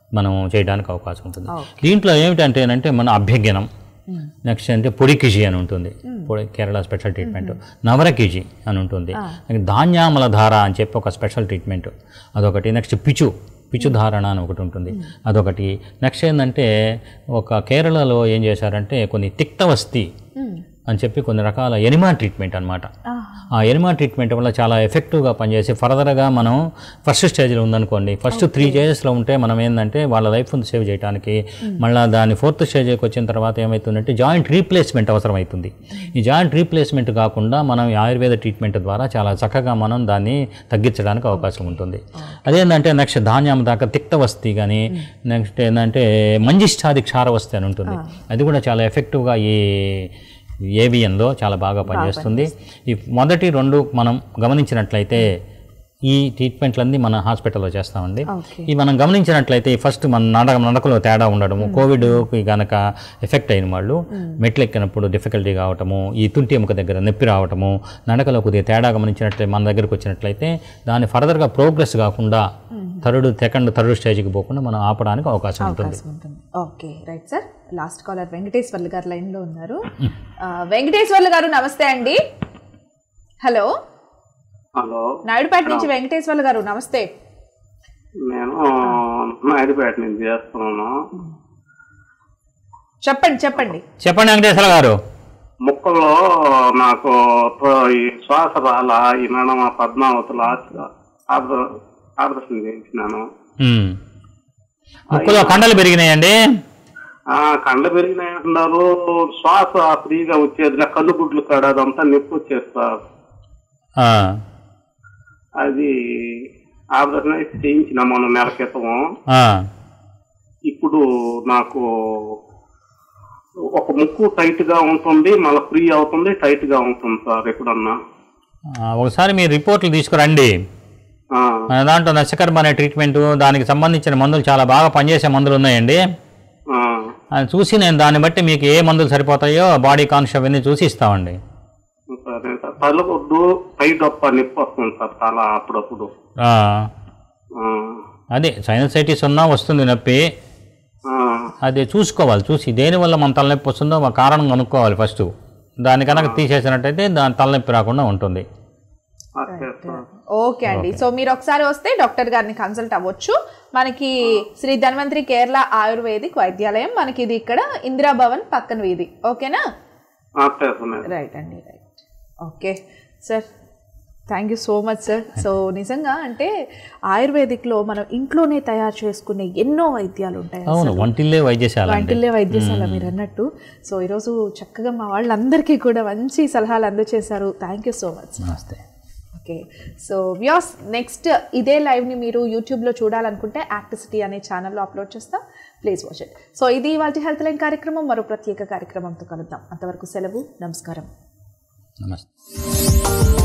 మనం చేయడానికి అవకాశం ఉంటుంది దీంట్లో ఏమిటంటే అంటే మన అభ్యగ్నం నెక్స్ట్ అంటే పొడికిజి అని ఉంటుంది పొడి కేరళ స్పెషల్ ట్రీట్మెంట్ నవరకిజి అని ఉంటుంది ధాన్యామల ధార అని చెప్పి ఒక స్పెషల్ ట్రీట్మెంట్ అదొకటి నెక్స్ట్ పిచు పిచు ధారణ అని ఒకటి ఉంటుంది అదొకటి నెక్స్ట్ ఏంటంటే ఒక కేరళలో ఏం చేశారంటే కొన్ని తిక్తవస్తి అని చెప్పి కొన్ని రకాల ఎనిమా ట్రీట్మెంట్ అనమాట ఆ ఎనిమా ట్రీట్మెంట్ వల్ల చాలా ఎఫెక్టివ్గా పనిచేసి ఫర్దర్గా మనం ఫస్ట్ స్టేజ్లో ఉందనుకోండి ఫస్ట్ త్రీ స్టేజెస్లో ఉంటే మనం ఏంటంటే వాళ్ళ లైఫ్ సేవ్ చేయడానికి మళ్ళీ దాని ఫోర్త్ స్టేజ్కి వచ్చిన తర్వాత ఏమవుతుందంటే జాయింట్ రీప్లేస్మెంట్ అవసరం అవుతుంది ఈ జాయింట్ రీప్లేస్మెంట్ కాకుండా మనం ఈ ఆయుర్వేద ట్రీట్మెంట్ ద్వారా చాలా చక్కగా మనం దాన్ని తగ్గించడానికి అవకాశం ఉంటుంది అదేంటంటే నెక్స్ట్ ధాన్యం దాకా తిక్తవస్తి కానీ నెక్స్ట్ ఏంటంటే మంజిష్టాది క్షారవస్తి అని ఉంటుంది అది కూడా చాలా ఎఫెక్టివ్గా ఈ ఏబిఎన్లో చాలా బాగా పనిచేస్తుంది ఈ మొదటి రెండు మనం గమనించినట్లయితే ఈ ట్రీట్మెంట్లన్నీ మన హాస్పిటల్లో చేస్తామండి ఈ మనం గమనించినట్లయితే ఫస్ట్ మన నడక నడకలో తేడా ఉండడము కోవిడ్కి గనక ఎఫెక్ట్ అయిన వాళ్ళు మెట్లు ఎక్కినప్పుడు డిఫికల్టీ కావటము ఈ తుంటి ఎముక దగ్గర నొప్పి రావటము నడకలో కొద్దిగా తేడా గమనించినట్లయితే మన దగ్గరకు వచ్చినట్లయితే దాన్ని ఫర్దర్గా ప్రోగ్రెస్ కాకుండా థర్డ్ సెకండ్ థర్డ్ స్టేజ్కి పోకుండా మనం ఆపడానికి అవకాశం ఉంటుంది అవకాశం ఉంటుంది okay right sir last caller Venkateswarlu గారు లైన్లో ఉన్నారు ఆ, వెంకటేశ్వర్లు గారు నమస్తే అండి హలో హలో నాయుడుపేట నుంచి వెంకటేశ్వర్లు గారు నమస్తే నేను నాయుడుపేట నుంచి చేస్తున్నాను చెప్పండి చెప్పండి చెప్పండి వెంకటేశ్వర గారు ముక్కలో నాకు ఈ శ్వాస రాల ఈ నడమ పద్మావతుల ఆపరేషన్ చేయించినాను ఉమ్. ముక్కులో కండలు పెరిగినాయండి ఆ కండ పెరిగినాయి అంటున్నారు శ్వాస ఫ్రీగా వచ్చేది కళ్ళు గుడ్లు కాడ అదంతా నొప్పి వచ్చేస్తారు ఆ. అది ఆపరేషన్ అయితే చేయించిన మొన్న నెల క్రితము ఆ. ఇప్పుడు నాకు ఒక ముక్కు టైట్ గా ఉంటుంది మళ్ళీ ఫ్రీ అవుతుంది టైట్ గా ఉంటుంది సార్ ఎప్పుడన్నా ఆ, ఒకసారి మీరు రిపోర్ట్లు తీసుకురండి ఆ, మన దాంట్లో నచ్చకర్మ అనే ట్రీట్మెంట్ దానికి సంబంధించిన మందులు చాలా బాగా పనిచేసే మందులు ఉన్నాయండి ఆ, అది చూసి నేను దాన్ని బట్టి మీకు ఏ మందులు సరిపోతాయో బాడీ కాన్షియస్ అవన్నీ చూసి ఇస్తామండి సరే సార్ తలకొద్దు టైట్ అప్ప నొప్పి వస్తుంది సార్ చాలా అప్పుడప్పుడు ఆ. ఆ, అదే సైనసైటిస్ ఉన్నా వస్తుంది నొప్పి ఆ, అది చూసుకోవాలి చూసి దేనివల్ల మన తలనొప్పి వస్తుందో ఆ కారణం కనుక్కోవాలి ఫస్ట్ దాని కనుక తీసేసినట్టయితే దాని తలనొప్పి రాకుండా ఉంటుంది ఓకే సార్ ఓకే అండి సో మీరు ఒకసారి వస్తే డాక్టర్ గారిని కన్సల్ట్ అవ్వచ్చు మనకి శ్రీ ధన్వంతరి కేరళ ఆయుర్వేదిక్ వైద్యాలయం మనకి ఇది ఇక్కడ ఇందిరా భవన్ పక్కన వీధి ఓకేనా ఓకే సార్ రైట్ అండి right okay sir thank you so much sir so నిజంగా అంటే ఆయుర్వేదిక్లో మనం ఇంట్లోనే తయారు చేసుకునే ఎన్నో వైద్యాలు ఉంటాయి అవును వంటిల్లే వైద్యశాల అండి వంటిల్లే వైద్యశాల మీరు అన్నట్టు సో ఈరోజు చక్కగా మా వాళ్ళందరికీ కూడా మంచి సలహాలు అందజేశారు థ్యాంక్ యూ సో మచ్ నమస్తే ఓకే సో వ్యాస్ నెక్స్ట్ ఇదే లైవ్ని మీరు యూట్యూబ్లో చూడాలనుకుంటే యాక్టిసిటీ అనే ఛానల్లో అప్లోడ్ చేస్తాం ప్లీజ్ వాచ్ ఇట్ సో ఇది వాటి హెల్త్ లైన్ కార్యక్రమం మరో ప్రత్యేక కార్యక్రమంతో కలుద్దాం అంతవరకు సెలవు నమస్కారం నమస్తే